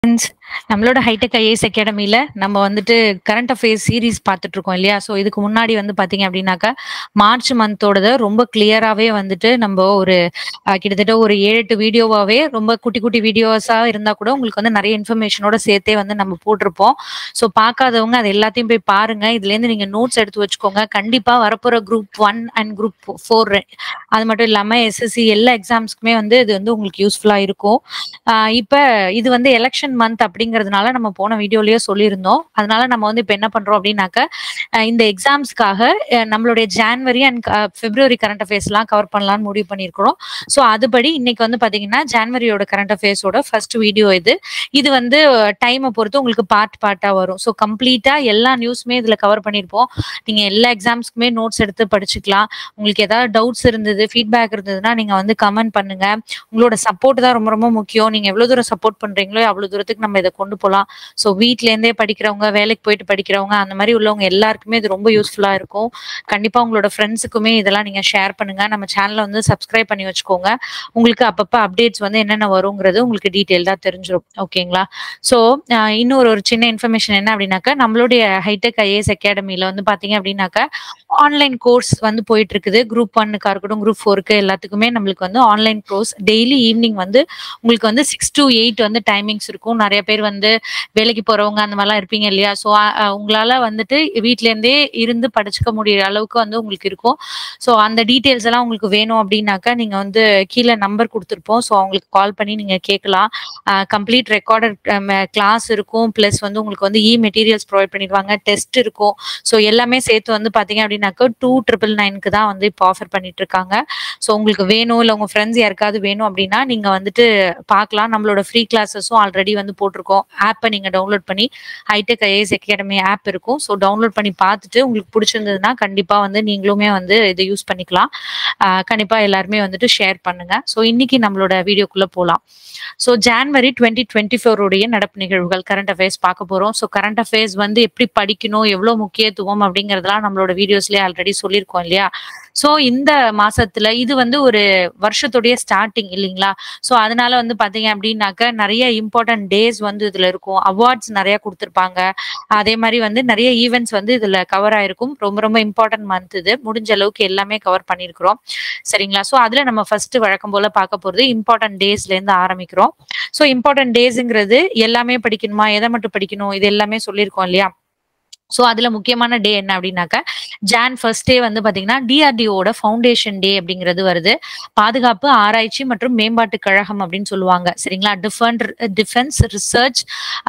Friends நம்மளோட hitech IAS அகாடமில நம்ம வந்துட்டு கரண்ட் அஃபேர்ஸ் சீரிஸ் பார்த்துட்டு இருக்கோம் இல்லையா ஸோ இதுக்கு முன்னாடி வந்து பாத்தீங்க அப்படின்னாக்கா மார்ச் மந்தோடத ரொம்ப கிளியராகவே வந்துட்டு நம்ம ஒரு அஹ், கிட்டத்தட்ட ஒரு ஏழு எட்டு வீடியோவாவே ரொம்ப குட்டி குட்டி வீடியோஸா இருந்தா கூட உங்களுக்கு வந்து நிறைய இன்ஃபர்மேஷனோட சேர்த்தே வந்து நம்ம போட்டிருப்போம் ஸோ பார்க்காதவங்க அது எல்லாத்தையும் போய் பாருங்க இதுல இருந்து நீங்க நோட்ஸ் எடுத்து வச்சுக்கோங்க கண்டிப்பா வரப்போற group one and group four அது மட்டும் இல்லாம எஸ்எஸ்சி எல்லா எக்ஸாம்ஸ்க்குமே வந்து இது வந்து உங்களுக்கு யூஸ்ஃபுல்லா இருக்கும் ஆஹ் இப்ப இது வந்து எலெக்ஷன் மந்த் அப்படிங்கறதுனால நம்ம போன வீடியோலயே சொல்லியிருந்தோம் அதனால நம்ம வந்து இப்ப என்ன பண்றோம் அப்படின்னாக்க அஹ் இந்த எக்ஸாம்ஸ்க்காக நம்மளுடைய January and February current affairs எல்லாம் கவர் பண்ணலாம்னு முடிவு பண்ணியிருக்கிறோம் ஸோ அதுபடி இன்னைக்கு வந்து பாத்தீங்கன்னா ஜான்வரியோட கரண்ட் அஃபேர்ஸோட ஃபர்ஸ்ட் வீடியோ இது இது வந்து டைமை பொறுத்து உங்களுக்கு பார்ட் பார்ட்டா வரும் ஸோ கம்ப்ளீட்டா எல்லா நியூஸுமே இதுல கவர் பண்ணியிருப்போம் நீங்க எல்லா எக்ஸாம்ஸ்க்குமே நோட்ஸ் எடுத்து படிச்சுக்கலாம் உங்களுக்கு ஏதாவது டவுட்ஸ் இருந்தது ஃபீட்பேக் இருந்ததுன்னா நீங்க வந்து கமெண்ட் பண்ணுங்க உங்களோட சப்போர்ட் தான் ரொம்ப ரொம்ப முக்கியம் நீங்க எவ்வளவு தூரம் சப்போர்ட் பண்றீங்களோ அவ்வளவு தூரத்துக்கு நம்ம இதை கொண்டு போகலாம் ஸோ வீட்ல இருந்தே படிக்கிறவங்க வேலைக்கு போயிட்டு படிக்கிறவங்க அந்த மாதிரி உள்ளவங்க எல்லாருக்குமே இது ரொம்ப யூஸ்ஃபுல்லா இருக்கும் கண்டிப்பா உங்களோட ஃப்ரெண்ட்ஸுக்குமே இதெல்லாம் நீங்க ஷேர் பண்ணுங்க நம்ம சேனலை வந்து சப்ஸ்கிரைப் பண்ணி வச்சுக்கோங்க உங்களுக்கு அப்பப்ப அப்டேட்ஸ் வந்து என்னென்ன வருங்கிறது உங்களுக்கு டீட்டெயில்டா தெரிஞ்சிடும் ஓகேங்களா ஸோ இன்னொரு ஒரு சின்ன இன்ஃபர்மேஷன் என்ன அப்படின்னாக்கா நம்மளுடைய ஹைடெக் ஐஏஎஸ் அகாடமில வந்து பாத்தீங்க அப்படின்னாக்கா ஆன்லைன் கோர்ஸ் வந்து போயிட்டு இருக்குது குரூப் ஒன்னுக்கா இருக்கட்டும் குரூப் ஃபோருக்கு எல்லாத்துக்குமே நம்மளுக்கு வந்து ஆன்லைன் கோர்ஸ் டெய்லி ஈவினிங் வந்து உங்களுக்கு வந்து சிக்ஸ் டு எயிட் வந்து டைமிங்ஸ் இருக்கும் நிறைய பேர் வந்து வேலைக்கு போறவங்க அந்த மாதிரிலாம் இருப்பீங்க இல்லையா ஸோ உங்களால வந்துட்டு வீட்ல இருந்தே இருந்து படிச்சுக்க முடியிற அளவுக்கு வந்து உங்களுக்கு இருக்கும் ஸோ அந்த டீட்டெயில்ஸ் எல்லாம் உங்களுக்கு வேணும் அப்படின்னாக்கா நீங்க வந்து கீழே நம்பர் கொடுத்துருப்போம் ஸோ அவங்களுக்கு கால் பண்ணி நீங்க கேட்கலாம் கம்ப்ளீட் ரெக்கார்டட் கிளாஸ் இருக்கும் ப்ளஸ் வந்து உங்களுக்கு வந்து இ மெட்டீரியல்ஸ் ப்ரொவைட் பண்ணிடுவாங்க டெஸ்ட் இருக்கும் ஸோ எல்லாமே சேர்த்து வந்து பாத்தீங்க அப்படின்னாக்கா டூ ட்ரிபிள் நைனுக்கு தான் வந்து இப்போ ஆஃபர் பண்ணிட்டு இருக்காங்க ஸோ உங்களுக்கு வேணும் இல்லை உங்க ஃப்ரெண்ட்ஸ் யாருக்காவது வேணும் அப்படின்னா நீங்க வந்துட்டு பார்க்கலாம் நம்மளோட ஃப்ரீ கிளாஸஸும் ஆல்ரெடி வந்து போட்டிருக்கோம் ஆப்பை நீங்க டவுன்லோட் பண்ணி ஹைடெக் ஐஏஎஸ் அகாடமி ஆப் இருக்கும் ஸோ டவுன்லோட் பண்ணி பார்த்துட்டு உங்களுக்கு பிடிச்சிருந்ததுன்னா கண்டிப்பா வந்து நீங்களுமே வந்து இதை யூஸ் பண்ணிக்கலாம் ஆஹ் கண்டிப்பா எல்லாருமே வந்துட்டு ஷேர் பண்ணுங்க ஸோ இன்னைக்கு நம்மளோட வீடியோக்குள்ள போகலாம் ஸோ ஜான்வரி டுவெண்ட்டி டுவெண்ட்டி ஃபோருடைய நடப்பு நிகழ்வுகள் கரண்ட் அஃபேர்ஸ் பார்க்க போறோம் ஸோ கரண்ட் அஃபேர்ஸ் வந்து எப்படி படிக்கணும் எவ்வளவு முக்கியத்துவம் அப்படிங்கறதெல்லாம் நம்மளோட வீடியோஸ்லயே ஆல்ரெடி சொல்லியிருக்கோம் இல்லையா ஸோ இந்த மாசத்துல இது வந்து ஒரு வருஷத்துடைய ஸ்டார்டிங் இல்லைங்களா ஸோ அதனால வந்து பாத்தீங்க அப்படின்னாக்க நிறைய இம்பார்ட்டன்ட் டேஸ் வந்து இதுல இருக்கும் அவார்ட்ஸ் நிறைய கொடுத்துருப்பாங்க அதே மாதிரி வந்து நிறைய ஈவெண்ட்ஸ் வந்து இதுல கவர் ஆயிருக்கும் ரொம்ப ரொம்ப இம்பார்ட்டன்ட் மந்த் இது முடிஞ்ச அளவுக்கு எல்லாமே கவர் பண்ணியிருக்கிறோம் சரிங்களா ஸோ அதுல நம்ம ஃபர்ஸ்ட் வழக்கம் போல பார்க்க போறது இம்பார்ட்டன்ட் டேஸ்ல இருந்து ஆரம்பிக்கிறோம் ஸோ இம்பார்ட்டன்ட் டேஸ்ங்கிறது எல்லாமே படிக்கணுமா எதை மட்டும் படிக்கணும் இது எல்லாமே சொல்லியிருக்கோம் இல்லையா ஸோ அதுல முக்கியமான டே என்ன அப்படின்னாக்க ஜான் ஃபர்ஸ்ட் டே வந்து பாத்தீங்கன்னா டிஆர்டிஓட ஃபவுண்டேஷன் டே அப்படிங்கிறது வருது பாதுகாப்பு ஆராய்ச்சி மற்றும் மேம்பாட்டு கழகம் அப்படின்னு சொல்லுவாங்க சரிங்களா defend defence research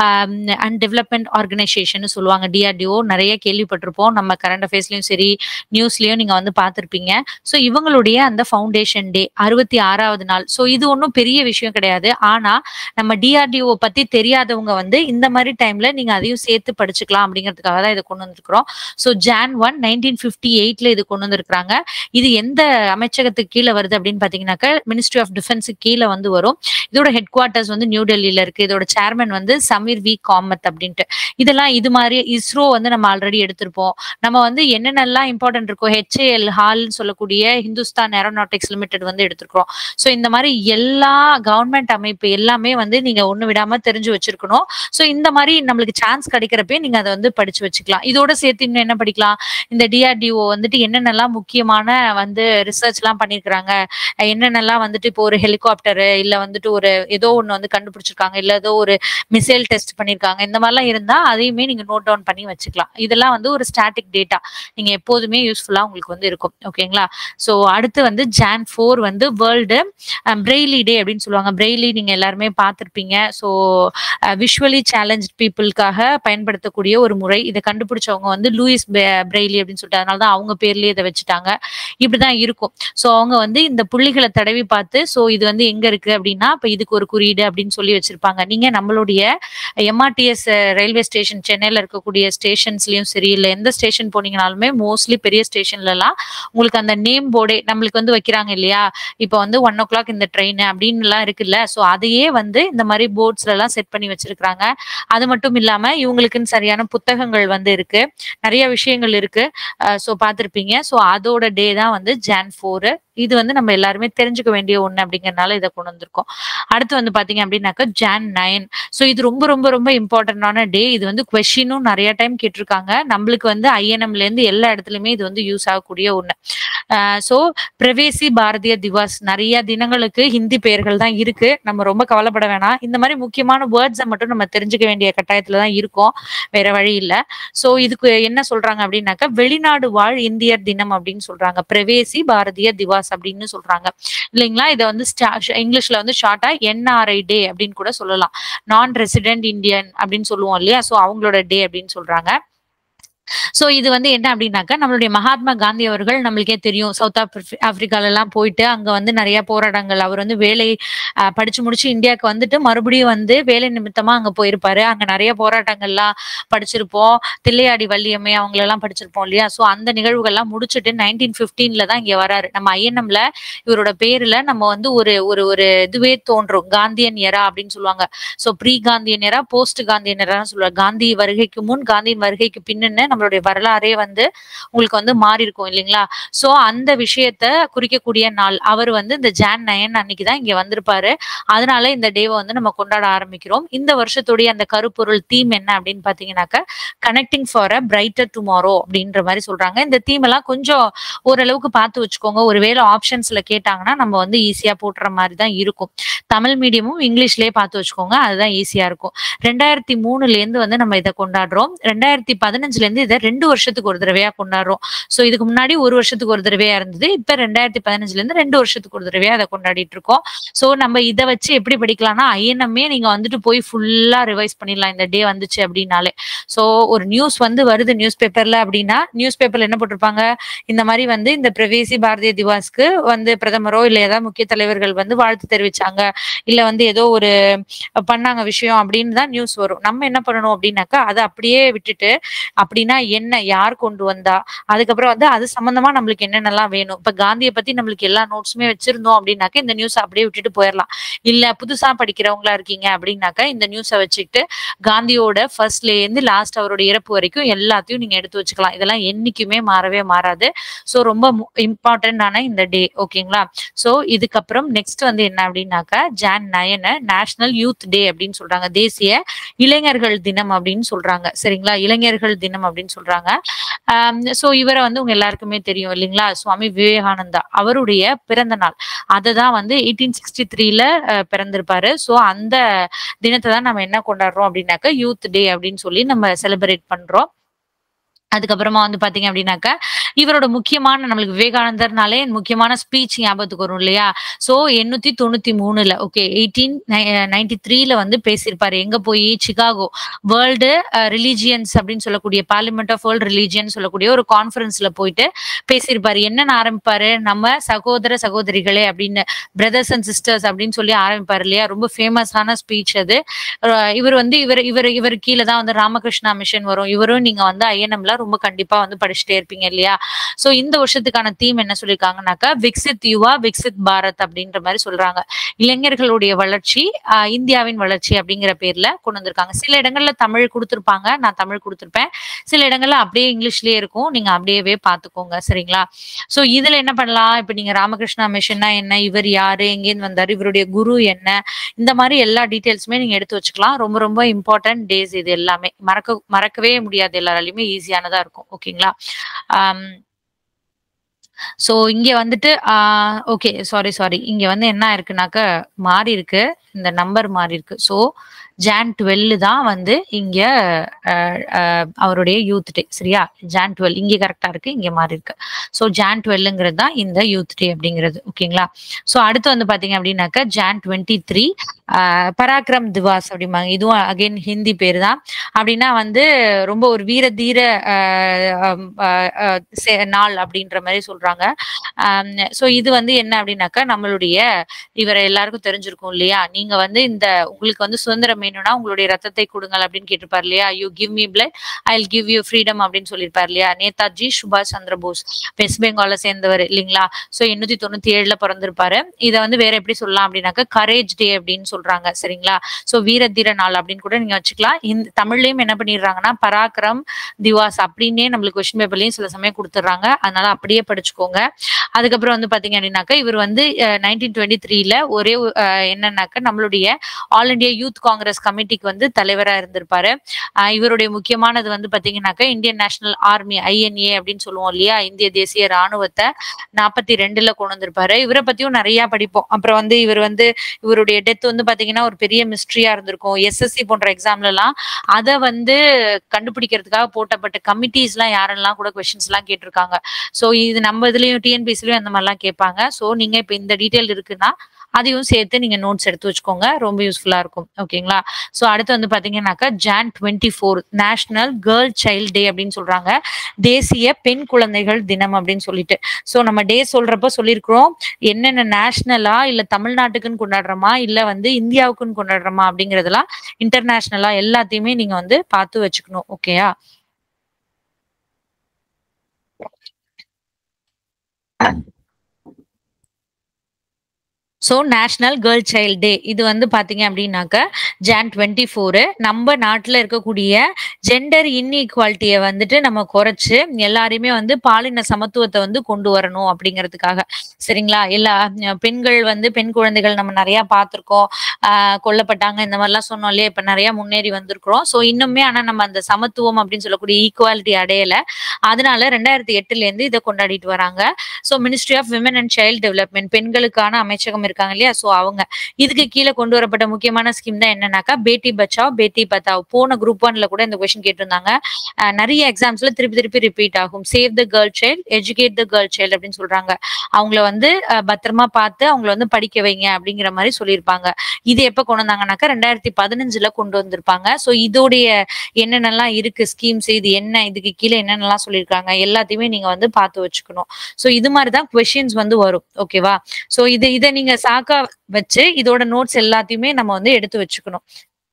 and development organisation சொல்லுவாங்க டிஆர்டிஓ நிறைய கேள்விப்பட்டிருப்போம் நம்ம கரண்ட் அஃபேர்ஸ்லயும் சரி நியூஸ்லயும் நீங்க வந்து பார்த்திருப்பீங்க ஸோ இவங்களுடைய அந்த ஃபவுண்டேஷன் டே அறுபத்தி ஆறாவது நாள் ஸோ இது ஒன்றும் பெரிய விஷயம் கிடையாது ஆனா நம்ம டிஆர்டிஓ பத்தி தெரியாதவங்க வந்து இந்த மாதிரி டைம்ல நீங்க அதையும் சேர்த்து படிச்சுக்கலாம் அப்படிங்கிறதுக்காக தான் இதை கொண்டு வந்திருக்கிறோம் so Jan one nineteen fifty எயிட்ல இது கொண்டு வந்திருக்கிறாங்க இது எந்த அமைச்சகத்துக்கு கீழே வருது அப்படின்னு பாத்தீங்கன்னாக்க மினிஸ்ட்ரி ஆஃப் டிஃபென்ஸுக்கு கீழே வந்து வரும் இதோட ஹெட் குவார்ட்டர்ஸ் வந்து நியூ டெல்லியில இருக்கு இதோட சேர்மன் வந்து சமீர் வி காமத் அப்படின்ட்டு இதெல்லாம் இது மாதிரி இஸ்ரோ வந்து நம்ம ஆல்ரெடி எடுத்திருப்போம் நம்ம வந்து என்னென்னலாம் இம்பார்ட்டன்ட் இருக்கோ ஹெச்ஏஎல் ஹால்னு சொல்லக்கூடிய ஹிந்துஸ்தான் ஏரோநாட்டிக்ஸ் லிமிடெட் வந்து எடுத்திருக்கிறோம் ஸோ இந்த மாதிரி எல்லா கவர்மெண்ட் அமைப்பு எல்லாமே வந்து நீங்க ஒண்ணு விடாம தெரிஞ்சு வச்சிருக்கணும் ஸோ இந்த மாதிரி நம்மளுக்கு சான்ஸ் கிடைக்கிறப்பே நீங்க அதை வந்து படிச்சு வச்சுக்கலாம் இதோட சேர்த்து இன்னும் என்ன படிக்கலாம் இந்த டிஆர்டிஓ வந்துட்டு என்னென்னலாம் முக்கியமான வந்து ரிசர்ச் எல்லாம் பண்ணிருக்கிறாங்க என்னென்னலாம் வந்துட்டு இப்போ ஒரு ஹெலிகாப்டர் இல்ல வந்துட்டு ஒரு ஏதோ ஒண்ணு வந்து கண்டுபிடிச்சிருக்காங்க இல்ல ஏதோ ஒரு மிசைல் டெஸ்ட் பண்ணிருக்காங்க இந்த மாதிரிலாம் இருந்தா அதையுமே நீங்க நோட் டவுன் பண்ணி வச்சுக்கலாம் இதெல்லாம் வந்து ஒரு ஸ்டாட்டிக் டேட்டா நீங்க எப்போதுமே யூஸ்ஃபுல்லா உங்களுக்கு வந்து இருக்கும் ஓகேங்களா ஸோ அடுத்து வந்து ஜான் ஃபோர் வந்து வேர்ல்டு பிரெய்லி டே அப்படின்னு சொல்லுவாங்க பிரெய்லி நீங்க எல்லாருமே பார்த்திருப்பீங்க ஸோ விஷுவலி சேலஞ்ச் பீப்புளுக்காக பயன்படுத்தக்கூடிய ஒரு முறை இதை கண்டுபிடிச்சவங்க வந்து லூயிஸ் பிரெய்லி அப்படின்னு சொல்லிட்டு அதனால தான் அவங்க பேர்லயே இதை வச்சுட்டாங்க இப்படிதான் இருக்கும் ஸோ அவங்க வந்து இந்த புள்ளிகளை தடவி பார்த்து ஸோ இது வந்து எங்க இருக்கு அப்படின்னா இப்ப இதுக்கு ஒரு குறியீடு அப்படின்னு சொல்லி வச்சிருப்பாங்க நீங்க நம்மளுடைய எம்ஆர்டிஎஸ் ரயில்வே ஸ்டேஷன் சென்னையில இருக்கக்கூடிய ஸ்டேஷன்ஸ்லயும் சரி இல்லை எந்த ஸ்டேஷன் போனீங்கனாலுமே மோஸ்ட்லி பெரிய ஸ்டேஷன்ல எல்லாம் உங்களுக்கு அந்த நேம் போர்டே நம்மளுக்கு வந்து வைக்கிறாங்க இல்லையா இப்போ வந்து ஒன் ஓ கிளாக் இந்த ட்ரெயின் அப்படின்னு எல்லாம் இருக்குல்ல ஸோ அதையே வந்து இந்த மாதிரி போர்ட்ஸ்ல எல்லாம் செட் பண்ணி வச்சிருக்காங்க அது மட்டும் இல்லாம இவங்களுக்குன்னு சரியான புத்தகங்கள் வந்து இருக்கு நிறைய விஷயங்கள் இருக்கு ஸோ பார்த்துருப்பீங்க ஸோ அதோட டே தான் வந்து ஜான் ஃபோரு இது வந்து நம்ம எல்லாருமே தெரிஞ்சுக்க வேண்டிய ஒண்ணு அப்படிங்கறதுனால இதை கொண்டு வந்திருக்கோம் அடுத்து வந்து பாத்தீங்க அப்படின்னாக்கா ஜான் நைன் ஸோ இது ரொம்ப ரொம்ப ரொம்ப இம்பார்ட்டன்டான டே இது வந்து கொஸ்டினும் நிறைய டைம் கேட்டிருக்காங்க நம்மளுக்கு வந்து ஐஎன்எம்ல இருந்து எல்லா இடத்துலயுமே இது வந்து யூஸ் ஆகக்கூடிய ஒண்ணு ஸோ பிரவேசி பாரதிய திவாஸ் நிறைய தினங்களுக்கு ஹிந்தி பெயர்கள் தான் இருக்கு நம்ம ரொம்ப கவலைப்பட வேணாம் இந்த மாதிரி முக்கியமான வேர்ட்ஸை மட்டும் நம்ம தெரிஞ்சுக்க வேண்டிய கட்டாயத்துல தான் இருக்கோம் வேற வழி இல்ல ஸோ இதுக்கு என்ன சொல்றாங்க அப்படின்னாக்கா வெளிநாடு வாழ் இந்தியர் தினம் அப்படின்னு சொல்றாங்க பிரவேசி பாரதிய திவாஸ் அப்படின்னு சொல்றாங்க இல்லைங்களா இதை வந்து இங்கிலீஷ்ல வந்து ஷார்ட்டா என்ஆர்ஐ டே அப்படின்னு கூட சொல்லலாம் நான் ரெசிடென்ட் இந்தியன் அப்படின்னு சொல்லுவோம் இல்லையா ஸோ அவங்களோட டே அப்படின்னு சொல்றாங்க சோ இது வந்து என்ன அப்படின்னாக்கா நம்மளுடைய மகாத்மா காந்தி அவர்கள் நம்மளுக்கே தெரியும் சவுத் ஆப்பிரி ஆப்பிரிக்கால எல்லாம் போயிட்டு அங்க வந்து நிறைய போராட்டங்கள் அவர் வந்து வேலை அஹ், படிச்சு முடிச்சு இந்தியாவுக்கு வந்துட்டு மறுபடியும் வந்து வேலை நிமித்தமா அங்க போயிருப்பாரு அங்க நிறைய போராட்டங்கள்லாம் படிச்சிருப்போம் தில்லையாடி வள்ளியம்மை அவங்களெல்லாம் படிச்சிருப்போம் இல்லையா சோ அந்த நிகழ்வுகள்லாம் முடிச்சுட்டு நைன்டீன் பிப்டீன்ல தான் இங்க வராரு நம்ம ஐஎன்எம்ல இவரோட பேர்ல நம்ம வந்து ஒரு ஒரு ஒரு இதுவே தோன்றும் காந்தியன் எரா அப்படின்னு சொல்லுவாங்க so pre Gandhian era post Gandhian எரான்னு சொல்லுவாங்க காந்தி வருகைக்கு முன் காந்தியின் வருகைக்கு பின்னுன்னு நம்மளுடைய வரலாறே வந்து உங்களுக்கு வந்து மாறி இருக்கும் இல்லைங்களா சோ அந்த விஷயத்த குறிக்கக்கூடிய நாள் அவர் வந்து இந்த ஜான் நயன் அன்னைக்கு தான் இங்க வந்திருப்பாரு அதனால இந்த டேவை வந்து நம்ம கொண்டாட ஆரம்பிக்கிறோம் இந்த வருஷத்துடைய அந்த கருப்பொருள் தீம் என்ன அப்படின்னு பாத்தீங்கன்னாக்க connecting for a brighter tomorrow அப்படின்ற மாதிரி சொல்றாங்க இந்த தீம் எல்லாம் கொஞ்சம் ஓரளவுக்கு பார்த்து வச்சுக்கோங்க ஒருவேளை ஆப்ஷன்ஸ்ல கேட்டாங்கன்னா நம்ம வந்து ஈஸியா போட்டுற மாதிரி தான் இருக்கும் தமிழ் மீடியமும் இங்கிலீஷ்லயே பார்த்து வச்சுக்கோங்க அதுதான் ஈஸியா இருக்கும் ரெண்டாயிரத்தி மூணுல இருந்து வந்து நம்ம இதை கொண்டாடுறோம் ரெண்டாயிரத்தி பதினஞ்சுல இருந்து இதை ரெண்டு வருஷத்துக்கு ஒரு தடவையா கொண்டாடுறோம் சோ இதுக்கு முன்னாடி ஒரு வருஷத்துக்கு ஒரு தடவையா இருந்தது இப்ப ரெண்டாயிரத்தி பதினஞ்சுல இருந்து ரெண்டு வருஷத்துக்கு ஒரு தடவையா அதை கொண்டாடிட்டு இருக்கோம் சோ நம்ம இதை வச்சு எப்படி படிக்கலாம்னா ஐஎன்எம்ஏ நீங்க வந்துட்டு போய் ஃபுல்லா ரிவைஸ் பண்ணிடலாம் இந்த டே வந்துச்சு அப்படின்னாலே சோ ஒரு நியூஸ் வந்து வருது நியூஸ் பேப்பர்ல அப்படின்னா நியூஸ் பேப்பர்ல என்ன போட்டிருப்பாங்க இந்த மாதிரி வந்து இந்த பிரவேசி பாரதிய திவாஸ்க்கு வந்து பிரதமரோ இல்ல ஏதாவது முக்கிய தலைவர்கள் வந்து வாழ்த்து தெரிவிச்சாங்க இல்ல வந்து ஏதோ ஒரு பண்ணாங்க விஷயம் அப்படின்னு தான் நியூஸ் வரும் நம்ம என்ன பண்ணணும் அப்படின்னாக்கா அதை அப்படியே விட்டுட்டு அப்படின்னா என்ன யார் கொண்டு வந்தா அதுக்கப்புறம் வந்து அது சம்பந்தமா நம்மளுக்கு என்னென்னலாம் வேணும் இப்ப காந்தியை பத்தி நம்மளுக்கு எல்லா நோட்ஸுமே வச்சிருந்தோம் அப்படின்னாக்க இந்த நியூஸ் அப்படியே விட்டுட்டு போயிடலாம் இல்ல புதுசா படிக்கிறவங்களா இருக்கீங்க அப்படின்னாக்கா இந்த நியூஸை வச்சுக்கிட்டு காந்தியோட ஃபர்ஸ்ட்ல இருந்து லாஸ்ட் அவரோட இறப்பு வரைக்கும் எல்லாத்தையும் நீங்க எடுத்து வச்சுக்கலாம் இதெல்லாம் என்னைக்குமே மாறவே மாறாது சோ ரொம்ப இம்பார்ட்டன்டான இந்த டே ஓகேங்களா சோ இதுக்கப்புறம் நெக்ஸ்ட் வந்து என்ன அப்படின்னாக்கா ஜான் நயன நேஷனல் யூத் டே அப்படின்னு சொல்றாங்க தேசிய இளைஞர்கள் தினம் அப்படின்னு சொல்றாங்க சரிங்களா இளைஞர்கள் தினம் அப்படின்னு சொல்றாங்க சோ இவரை வந்து உங்க எல்லாருக்குமே தெரியும் இல்லைங்களா சுவாமி விவேகானந்தா அவருடைய பிறந்த நாள் அதை தான் வந்து எயிட்டீன் சிக்ஸ்டி த்ரீல பிறந்திருப்பாரு சோ அந்த தினத்தை தான் நம்ம என்ன கொண்டாடுறோம் அப்படின்னாக்கா யூத் டே அப்படின்னு சொல்லி நம்ம செலிப்ரேட் பண்றோம் அதுக்கப்புறமா வந்து பாத்தீங்க அப்படின்னாக்கா இவரோட முக்கியமான நம்மளுக்கு விவேகானந்தர்னாலே முக்கியமான ஸ்பீச் ஞாபகத்துக்கு வரும் இல்லையா சோ எண்ணூத்தி தொண்ணூத்தி மூணுல ஓகே எயிட்டீன் நைன்டி த்ரீல வந்து பேசியிருப்பாரு எங்க போய் சிகாகோ வேர்ல்டு ரிலீஜியன்ஸ் அப்படின்னு சொல்லக்கூடிய பார்லிமெண்ட் ஆஃப் வேர்ல்டு ரிலீஜியன் சொல்லக்கூடிய ஒரு கான்ஃபரன்ஸ்ல போயிட்டு பேசியிருப்பாரு என்னன்னு ஆரம்பிப்பாரு நம்ம சகோதர சகோதரிகளே அப்படின்னு பிரதர்ஸ் அண்ட் சிஸ்டர்ஸ் அப்படின்னு சொல்லி ஆரம்பிப்பாரு இல்லையா ரொம்ப ஃபேமஸான ஸ்பீச் அது அஹ் இவர் வந்து இவர் இவர் இவர் கீழே தான் வந்து ராமகிருஷ்ணா மிஷன் வரும் இவரும் நீங்க வந்து ஐஎன்எம்ல ரொம்ப கண்டிப்பா வந்து படிச்சுட்டே இருப்பீங்க இல்லையா சோ இந்த வருஷத்துக்கான தீம் என்ன சொல்லியிருக்காங்கனாக்கா விக்சித் யுவா விக்சித் பாரத் அப்படின்ற மாதிரி சொல்றாங்க இளைஞர்களுடைய வளர்ச்சி ஆஹ் இந்தியாவின் வளர்ச்சி அப்படிங்கிற பேர்ல கொண்டு வந்திருக்காங்க சில இடங்கள்ல தமிழ் கொடுத்திருப்பாங்க நான் தமிழ் கொடுத்திருப்பேன் சில இடங்கள்ல அப்படியே இங்கிலீஷ்லயே இருக்கும் நீங்க அப்படியே பாத்துக்கோங்க சரிங்களா சோ இதுல என்ன பண்ணலாம் இப்ப நீங்க ராமகிருஷ்ணா மிஷன்னா என்ன இவர் யாரு எங்கேருந்து வந்தாரு இவருடைய குரு என்ன இந்த மாதிரி எல்லா டீட்டெயில்ஸுமே நீங்க எடுத்து வச்சுக்கலாம் ரொம்ப ரொம்ப இம்பார்ட்டன்ட் டேஸ் இது எல்லாமே மறக்க மறக்கவே முடியாது எல்லாராலையுமே ஈஸியானதா இருக்கும் ஓகேங்களா ஆம், சோ இங்க வந்துட்டு ஓகே சாரி சாரி இங்க வந்து என்ன இருக்குனாக்க மாறி இருக்கு இந்த நம்பர் மாறி இருக்கு சோ ஜான் டுவெல் தான் வந்து இங்க அஹ், அஹ், அவருடைய யூத் டே சரியா ஜான் டுவெல் இங்க கரெக்டா இருக்கு இங்க மாறி இருக்கு சோ ஜான் டுவெல்ங்கிறது தான் இந்த யூத் டே அப்படிங்கிறது ஓகேங்களா சோ அடுத்து வந்து பாத்தீங்க அப்படின்னாக்க Jan twenty three Parakram Diwas அப்படிம்பாங்க இதுவும் அகைன் ஹிந்தி பேர் தான் அப்படின்னா வந்து ரொம்ப ஒரு வீர தீர அஹ், அஹ், அஹ், சே- நாள் அப்படின்ற மாதிரி சொல்றாங்க சோ இது வந்து என்ன அப்படின்னாக்கா நம்மளுடைய இவரை எல்லாருக்கும் தெரிஞ்சிருக்கும் இல்லையா நீங்க வந்து இந்த உங்களுக்கு வந்து சுதந்திரம் ஃப்ரீடம் வேணும்னா உங்களுடைய ரத்தத்தை கொடுங்கள் அப்படின்னு கேட்டிருப்பார் இல்லையா you give me blood I will give you freedom அப்படின்னு சொல்லியிருப்பார் இல்லையா நேதாஜி சுபாஷ் சந்திர போஸ் வெஸ்ட் பெங்கால சேர்ந்தவர் இல்லைங்களா சோ எண்ணூத்தி தொண்ணூத்தி ஏழுல பிறந்திருப்பாரு இதை வந்து வேற எப்படி சொல்லலாம் அப்படின்னாக்க கரேஜ் டே அப்படின்னு சொல்றாங்க சரிங்களா சோ வீரதீர நாள் அப்படின்னு கூட நீங்க வச்சுக்கலாம் இந்த தமிழ்லயும் என்ன பண்ணிடுறாங்கன்னா பராக்கிரம் திவாஸ் அப்படின்னே நம்மளுக்கு கொஸ்டின் பேப்பர்லயும் சில சமயம் கொடுத்துட்றாங்க அதனால அப்படியே படிச்சுக்கோங்க அதுக்கப்புறம் வந்து பாத்தீங்க அப்படின்னாக்கா இவர் வந்து நைன்டீன் டுவெண்ட்டி த்ரீல ஒரே ஒரு, அஹ், என்னன்னாக்கா நம்மளுடைய ஆல் இந்தியா யூத் காங்கிரஸ் கமிட்டிக்கு வந்து தலைவரா இருந்திருப்பாரு அஹ், இவருடைய முக்கியமானது வந்து பாத்தீங்கன்னாக்கா இந்தியன் நேஷனல் ஆர்மி ஐஎன்ஏ அப்படின்னு சொல்லுவோம் இல்லையா இந்திய தேசிய ராணுவத்தை நாற்பத்தி ரெண்டுல கொண்டு வந்திருப்பாரு இவரை பத்தியும் நிறைய படிப்போம் அப்புறம் வந்து இவர் வந்து இவருடைய டெத் வந்து பாத்தீங்கன்னா ஒரு பெரிய மிஸ்ட்ரியா இருந்திருக்கும் எஸ்எஸ்சி போன்ற எக்ஸாம்ல எல்லாம் அதை வந்து கண்டுபிடிக்கிறதுக்காக போட்டப்பட்ட கமிட்டிஸ் எல்லாம் யாரெல்லாம் கூட கொஸ்டின்ஸ் எல்லாம் கேட்டிருக்காங்க சோ இது நம்ம இதுலயும் டிஎன்பிசிலயும் அந்த மாதிரிலாம் கேட்பாங்க சோ நீங்க இப்ப இந்த டீடைல் இருக்குன்னா அதையும் சேர்த்து நீங்க நோட்ஸ் எடுத்து வச்சுக்கோங்க ரொம்ப யூஸ்ஃபுல்லா இருக்கும் ஓகேங்களா சோ அடுத்து வந்து பாத்தீங்கன்னாக்கா Jan twenty four national girl child day அப்படின்னு சொல்றாங்க தேசிய பெண் குழந்தைகள் தினம் அப்படின்னு சொல்லிட்டு சோ நம்ம டே சொல்றப்ப சொல்லியிருக்கிறோம் என்னென்ன நேஷனலா இல்ல தமிழ்நாட்டுக்குன்னு கொண்டாடுறோமா இல்ல வந்து இந்தியாவுக்குன்னு கொண்டாடுறோமா அப்படிங்கறதெல்லாம் இன்டர்நேஷனலா எல்லாத்தையுமே நீங்க வந்து பார்த்து வச்சுக்கணும் ஓகேயா so national girl child day இது வந்து பாத்தீங்க அப்படின்னாக்க ஜான் டுவெண்ட்டி ஃபோரு நம்ம நாட்டில் இருக்கக்கூடிய ஜெண்டர் இன்இக்வாலிட்டியை வந்துட்டு நம்ம குறைச்சு எல்லாரையுமே வந்து பாலின சமத்துவத்தை வந்து கொண்டு வரணும் அப்படிங்கிறதுக்காக சரிங்களா எல்லா அஹ் பெண்கள் வந்து பெண் குழந்தைகள் நம்ம நிறைய பார்த்துருக்கோம் ஆஹ் கொல்லப்பட்டாங்க இந்த மாதிரிலாம் சொன்னோம் இல்லையா இப்ப நிறைய முன்னேறி வந்திருக்கிறோம் ஸோ இன்னுமே ஆனா நம்ம அந்த சமத்துவம் அப்படின்னு சொல்லக்கூடிய ஈக்குவாலிட்டி அடையல அதனால ரெண்டாயிரத்தி எட்டுல இருந்து இதை கொண்டாடிட்டு வராங்க so ministry of women and child development பெண்களுக்கான அமைச்சகம் இருக்காங்க இல்லையா ஸோ அவங்க இதுக்கு கீழே கொண்டு வரப்பட்ட முக்கியமான ஸ்கீம் தான் என்னன்னாக்கா பேட்டி பச்சாவ் பேட்டி பத்தாவ் போன குரூப் ஒன்ல கூட இந்த கொஸ்டின் கேட்டிருந்தாங்க அஹ் நிறைய எக்ஸாம்ஸ்ல திருப்பி திருப்பி ரிப்பீட் ஆகும் save the girl child educate the girl child அப்படின்னு சொல்றாங்க அவங்கள வந்து அஹ், பத்திரமா பார்த்து அவங்கள வந்து படிக்க வைங்க அப்படிங்கிற மாதிரி சொல்லியிருப்பாங்க இது எப்ப கொண்டு வந்தாங்கன்னாக்கா ரெண்டாயிரத்தி பதினஞ்சுல கொண்டு வந்திருப்பாங்க ஸோ இதோடைய என்னென்னலாம் இருக்கு ஸ்கீம்ஸ் இது என்ன இதுக்கு கீழே என்னென்னலாம் சொல்லியிருக்காங்க எல்லாத்தையுமே நீங்க வந்து பார்த்து வச்சுக்கணும் ஸோ இது மாதிரி தான் கொஷின்ஸ் வந்து வரும் ஓகேவா ஸோ இது இதை நீங்க சாக்கா வச்சு இதோட நோட்ஸ் எல்லாத்தையுமே நம்ம வந்து எடுத்து வச்சுக்கணும்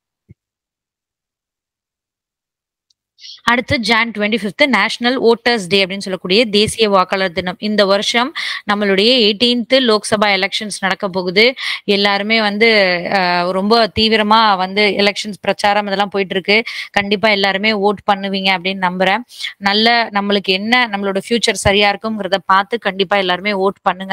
அடுத்து Jan twenty fifth national voters day அப்படின்னு சொல்லக்கூடிய தேசிய வாக்காளர் தினம் இந்த வருஷம் நம்மளுடைய எயிட்டீன்த் லோக்சபா எலெக்ஷன்ஸ் நடக்க போகுது எல்லாருமே வந்து அஹ், ரொம்ப தீவிரமா வந்து எலெக்ஷன்ஸ் பிரச்சாரம் இதெல்லாம் போயிட்டு இருக்கு கண்டிப்பா எல்லாருமே ஓட் பண்ணுவீங்க அப்படின்னு நம்புறேன் நல்ல நம்மளுக்கு என்ன நம்மளோட ஃபியூச்சர் சரியா இருக்குங்கிறத பார்த்து கண்டிப்பா எல்லாருமே ஓட் பண்ணுங்க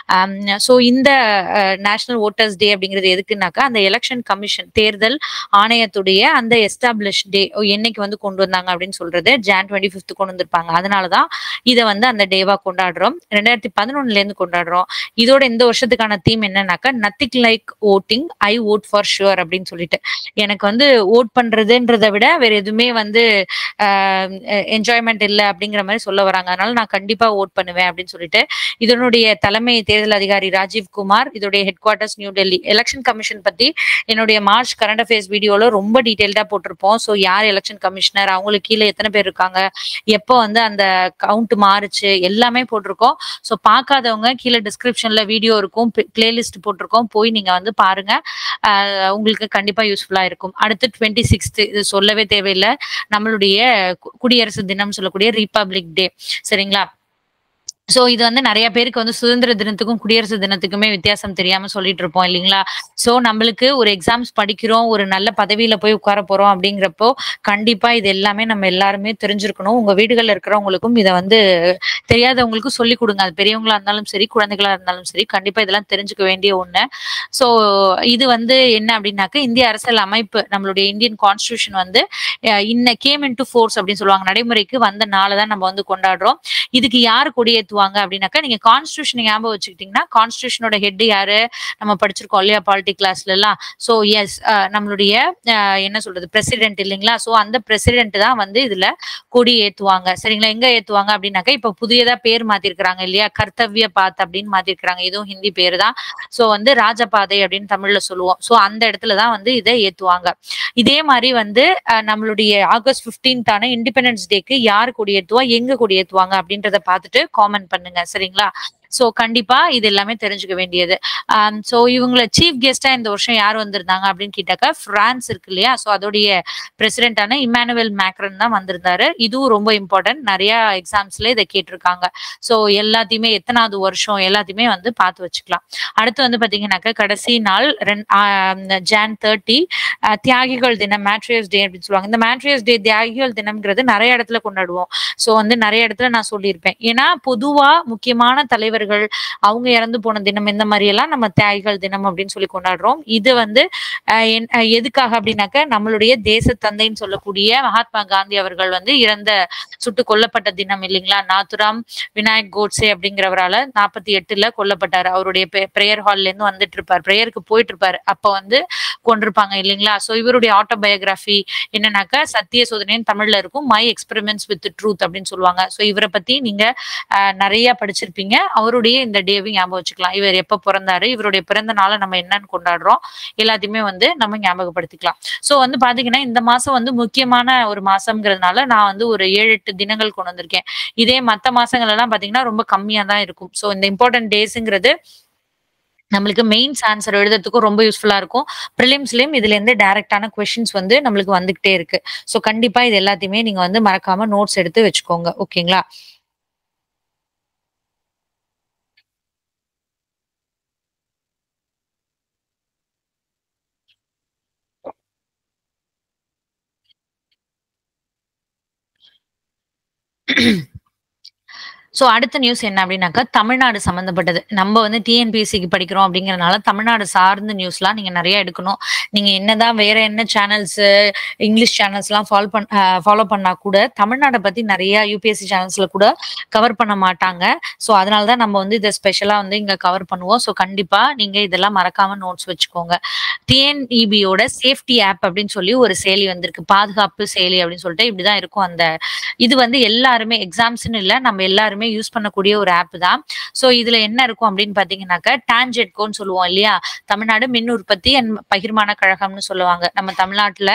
ஸோ இந்த நேஷனல் ஓட்டர்ஸ் டே அப்படிங்கிறது எதுக்குன்னாக்கா அந்த எலெக்ஷன் கமிஷன் தேர்தல் ஆணையத்துடைய அந்த எஸ்டாப்ளிஷ் டே என்னைக்கு வந்து கொண்டு வந்தாங்க அப்படின்னு சொல்றது ஜான் டுவெண்ட்டி ஃபிஃப்த் கொண்டு வந்திருப்பாங்க அதனாலதான் இதை வந்து அந்த டேவா கொண்டாடுறோம் ரெண்டாயிரத்தி பதினொன்னுல இருந்து கொண்டாடுறோம் இதோட இந்த வருஷத்துக்கான தீம் என்னன்னாக்கா nothing like voting I vote for sure அப்படின்னு சொல்லிட்டு எனக்கு வந்து ஓட் பண்றதுன்றதை விட வேற எதுவுமே வந்து என்ஜாய்மெண்ட் இல்லை அப்படிங்கிற மாதிரி சொல்ல வராங்க அதனால நான் கண்டிப்பா ஓட் பண்ணுவேன் அப்படின்னு சொல்லிட்டு இதனுடைய தலைமை தேர்தல் அதிகாரி ராஜீவ் குமார் இதோடைய headquarters New Delhi election commission பத்தி என்னுடைய மார்ச் கரண்ட் அஃபேர்ஸ் வீடியோல ரொம்ப டீடைல்டா போட்டிருப்போம் ஸோ யார் எலெக்ஷன் கமிஷனர் அவங்களுக்கு கீழே எத்தனை பேர் இருக்காங்க எப்போ வந்து அந்த கவுண்ட் மாறுச்சு எல்லாமே போட்டிருக்கோம் ஸோ பார்க்காதவங்க கீழே டிஸ்கிரிப்ஷன்ல வீடியோ இருக்கும் பிளேலிஸ்ட் போட்டிருக்கோம் போய் நீங்க வந்து பாருங்க ஆஹ் உங்களுக்கு கண்டிப்பா யூஸ்ஃபுல்லா இருக்கும் அடுத்து டுவெண்ட்டி சிக்ஸ்த் இது சொல்லவே தேவையில்லை நம்மளுடைய கு- குடியரசு தினம் சொல்லக்கூடிய ரிபப்ளிக் டே சரிங்களா சோ இது வந்து நிறைய பேருக்கு வந்து சுதந்திர தினத்துக்கும் குடியரசு தினத்துக்குமே வித்தியாசம் தெரியாம சொல்லிட்டு இருப்போம் இல்லைங்களா சோ நம்மளுக்கு ஒரு எக்ஸாம்ஸ் படிக்கிறோம் ஒரு நல்ல பதவியில போய் உட்கார போறோம் அப்படிங்கிறப்போ கண்டிப்பா இது எல்லாமே நம்ம எல்லாருமே தெரிஞ்சிருக்கணும் உங்க வீடுகள்ல இருக்கிறவங்களுக்கும் இதை வந்து தெரியாதவங்களுக்கும் சொல்லி கொடுங்க அது பெரியவங்களா இருந்தாலும் சரி குழந்தைகளா இருந்தாலும் சரி கண்டிப்பா இதெல்லாம் தெரிஞ்சுக்க வேண்டிய ஒண்ணு சோ இது வந்து என்ன அப்படின்னாக்க இந்திய அரசியல் அமைப்பு நம்மளுடைய இந்தியன் கான்ஸ்டியூஷன் வந்து அஹ், இன்ன கேம் இன் டு ஃபோர்ஸ் அப்படின்னு சொல்லுவாங்க நடைமுறைக்கு வந்த நாளை தான் நம்ம வந்து கொண்டாடுறோம் இதுக்கு யார் கொடியேத்துவாங்க அப்படின்னாக்கா நீங்க கான்ஸ்டியூஷன் ஞாபகம் வச்சுக்கிட்டீங்கன்னா கான்ஸ்டியூஷனோட ஹெட் யாரு நம்ம படிச்சிருக்கோம் இல்லையா பாலிட்டி கிளாஸ்ல எல்லாம் சோ எஸ் நம்மளுடைய அஹ், என்ன சொல்றது பிரசிடென்ட் இல்லைங்களா சோ அந்த பிரசிடென்ட் தான் வந்து இதுல கொடி ஏத்துவாங்க சரிங்களா எங்க ஏத்துவாங்க அப்படின்னாக்கா இப்ப புதியதா பேர் மாத்திருக்கிறாங்க இல்லையா கர்த்தவ்ய பாத் அப்படின்னு மாத்திருக்கிறாங்க இதுவும் ஹிந்தி பேர் தான் சோ வந்து ராஜபாதை அப்படின்னு தமிழ்ல சொல்லுவோம் சோ அந்த இடத்துல தான் வந்து இதை ஏத்துவாங்க இதே மாதிரி வந்து அஹ், நம்மளுடைய ஆகஸ்ட் 15th ஆன இண்டிபெண்டன்ஸ் டேக்கு யார் கொடி ஏத்துவா எங்க கொடி ஏத்துவாங்க அப்படின்றத பார்த்துட்டு காமெண்ட் பண்ணுங்க சரிங்களா சோ கண்டிப்பா இது எல்லாமே தெரிஞ்சுக்க வேண்டியது சோ இவங்கள சீஃப் கெஸ்டா இந்த வருஷம் யார் வந்திருந்தாங்க அப்படின்னு கேட்டாக்கா பிரான்ஸ் இருக்கு இல்லையா சோ அதோடைய பிரசிடென்டான இமானுவேல் மேக்ரன் தான் வந்திருந்தாரு இதுவும் ரொம்ப இம்பார்ட்டன்ட் நிறைய எக்ஸாம்ஸ்ல இதை கேட்டிருக்காங்க சோ எல்லாத்தையுமே எத்தனாவது வருஷம் எல்லாத்தையுமே வந்து பார்த்து வச்சுக்கலாம் அடுத்து வந்து பாத்தீங்கன்னாக்கா கடைசி நாள் ஜான் தேர்ட்டி தியாகிகள் தினம் மேட்ரியஸ் டே அப்படின்னு சொல்லுவாங்க இந்த மேட்ரியஸ் டே தியாகிகள் தினம்ங்கிறது நிறைய இடத்துல கொண்டாடுவோம் சோ வந்து நிறைய இடத்துல நான் சொல்லியிருப்பேன் ஏன்னா பொதுவா முக்கியமான தலைவர்கள் அவங்க இறந்து போன தினம் இந்த மாதிரி எல்லாம் நம்ம தியாகிகள் தினம் அப்படின்னு சொல்லி கொண்டாடுறோம் இது வந்து அஹ், என்- அஹ், எதுக்காக அப்படின்னாக்க நம்மளுடைய தேச தந்தைன்னு சொல்லக்கூடிய மகாத்மா காந்தி அவர்கள் வந்து இறந்த சுட்டு கொல்லப்பட்ட தினம் இல்லைங்களா நாத்துராம் விநாயக் கோட்ஸே அப்படிங்கிறவரால நாற்பத்தி எட்டுல கொல்லப்பட்டாரு அவருடைய பிரேயர் ஹால்ல இருந்து வந்துட்டு இருப்பார் பிரேயருக்கு போயிட்டு இருப்பாரு அப்ப வந்து கொண்டிருப்பாங்க இல்லைங்களா சோ இவருடைய ஆட்டோபயோகிராஃபி என்னன்னாக்கா சத்திய சோதனைன்னு தமிழ்ல இருக்கும் மை எக்ஸ்பெரிமெண்ட்ஸ் வித் ட்ரூத் அப்படின்னு சொல்லுவாங்க சோ இவரை பத்தி நீங்க அஹ், நிறைய படிச்சிருப்பீங்க அவருடைய இந்த டேவையும் ஞாபகம் வச்சுக்கலாம் இவர் எப்ப பிறந்தாரு இவருடைய பிறந்த நாளை நம்ம என்னன்னு கொண்டாடுறோம் எல்லாத்தையுமே வந்து நம்ம ஞாபகப்படுத்திக்கலாம் சோ வந்து பாத்தீங்கன்னா இந்த மாசம் வந்து முக்கியமான ஒரு மாசம்ங்கிறதுனால நான் வந்து ஒரு ஏழு எட்டு தினங்கள் கொண்டு வந்திருக்கேன் இதே மத்த மாசங்கள் எல்லாம் பாத்தீங்கன்னா ரொம்ப கம்மியா தான் இருக்கும் சோ இந்த இம்பார்ட்டன்ட் டேஸ்ங்கிறது நம்மளுக்கு மெயின்ஸ் ஆன்சர் எழுதுறதுக்கும் ரொம்ப யூஸ்ஃபுல்லா இருக்கும் ப்ரிலிம்ஸ்லயும் இதுல இருந்து டைரக்டான கொஸ்டின்ஸ் வந்து நம்மளுக்கு வந்துகிட்டே இருக்கு சோ கண்டிப்பா இது எல்லாத்தையுமே நீங்க வந்து மறக்காம நோட்ஸ் எடுத்து வச்சுக்கோங்க ஓகேங்களா சோ அடுத்த நியூஸ் என்ன அப்படின்னாக்கா தமிழ்நாடு சம்பந்தப்பட்டது நம்ம வந்து டிஎன்பிஎஸ்சிக்கு படிக்கிறோம் அப்படிங்கறதுனால தமிழ்நாடு சார்ந்த நியூஸ்லாம் நீங்க நிறைய எடுக்கணும் நீங்க என்னதான் வேற என்ன சேனல்ஸ் இங்கிலீஷ் சேனல்ஸ் எல்லாம் ஃபாலோ பண் ஃபாலோ பண்ணா கூட தமிழ்நாடை பத்தி நிறைய யூபிஎஸ்சி சேனல்ஸ்ல கூட கவர் பண்ண மாட்டாங்க சோ அதனால தான் நம்ம வந்து இதை ஸ்பெஷலா வந்து இங்க கவர் பண்ணுவோம் சோ கண்டிப்பா நீங்க இதெல்லாம் மறக்காம நோட்ஸ் வச்சுக்கோங்க டிஎன்இபியோட சேஃப்டி ஆப் அப்படின்னு சொல்லி ஒரு செயலி வந்திருக்கு பாதுகாப்பு செயலி அப்படின்னு சொல்லிட்டு இப்படிதான் இருக்கும் அந்த இது வந்து எல்லாருமே எக்ஸாம்ஸ்னு இல்ல நம்ம எல்லாருமே யூஸ் பண்ணக்கூடிய ஒரு ஆப் தான் சோ இதுல என்ன இருக்கும் அப்படின்னு பாத்தீங்கன்னாக்கா டான்ஜெட்கோன்னு சொல்லுவோம் இல்லையா தமிழ்நாடு மின் உற்பத்தி அண்ட் பகிர்மான கழகம்னு சொல்லுவாங்க நம்ம தமிழ்நாட்டுல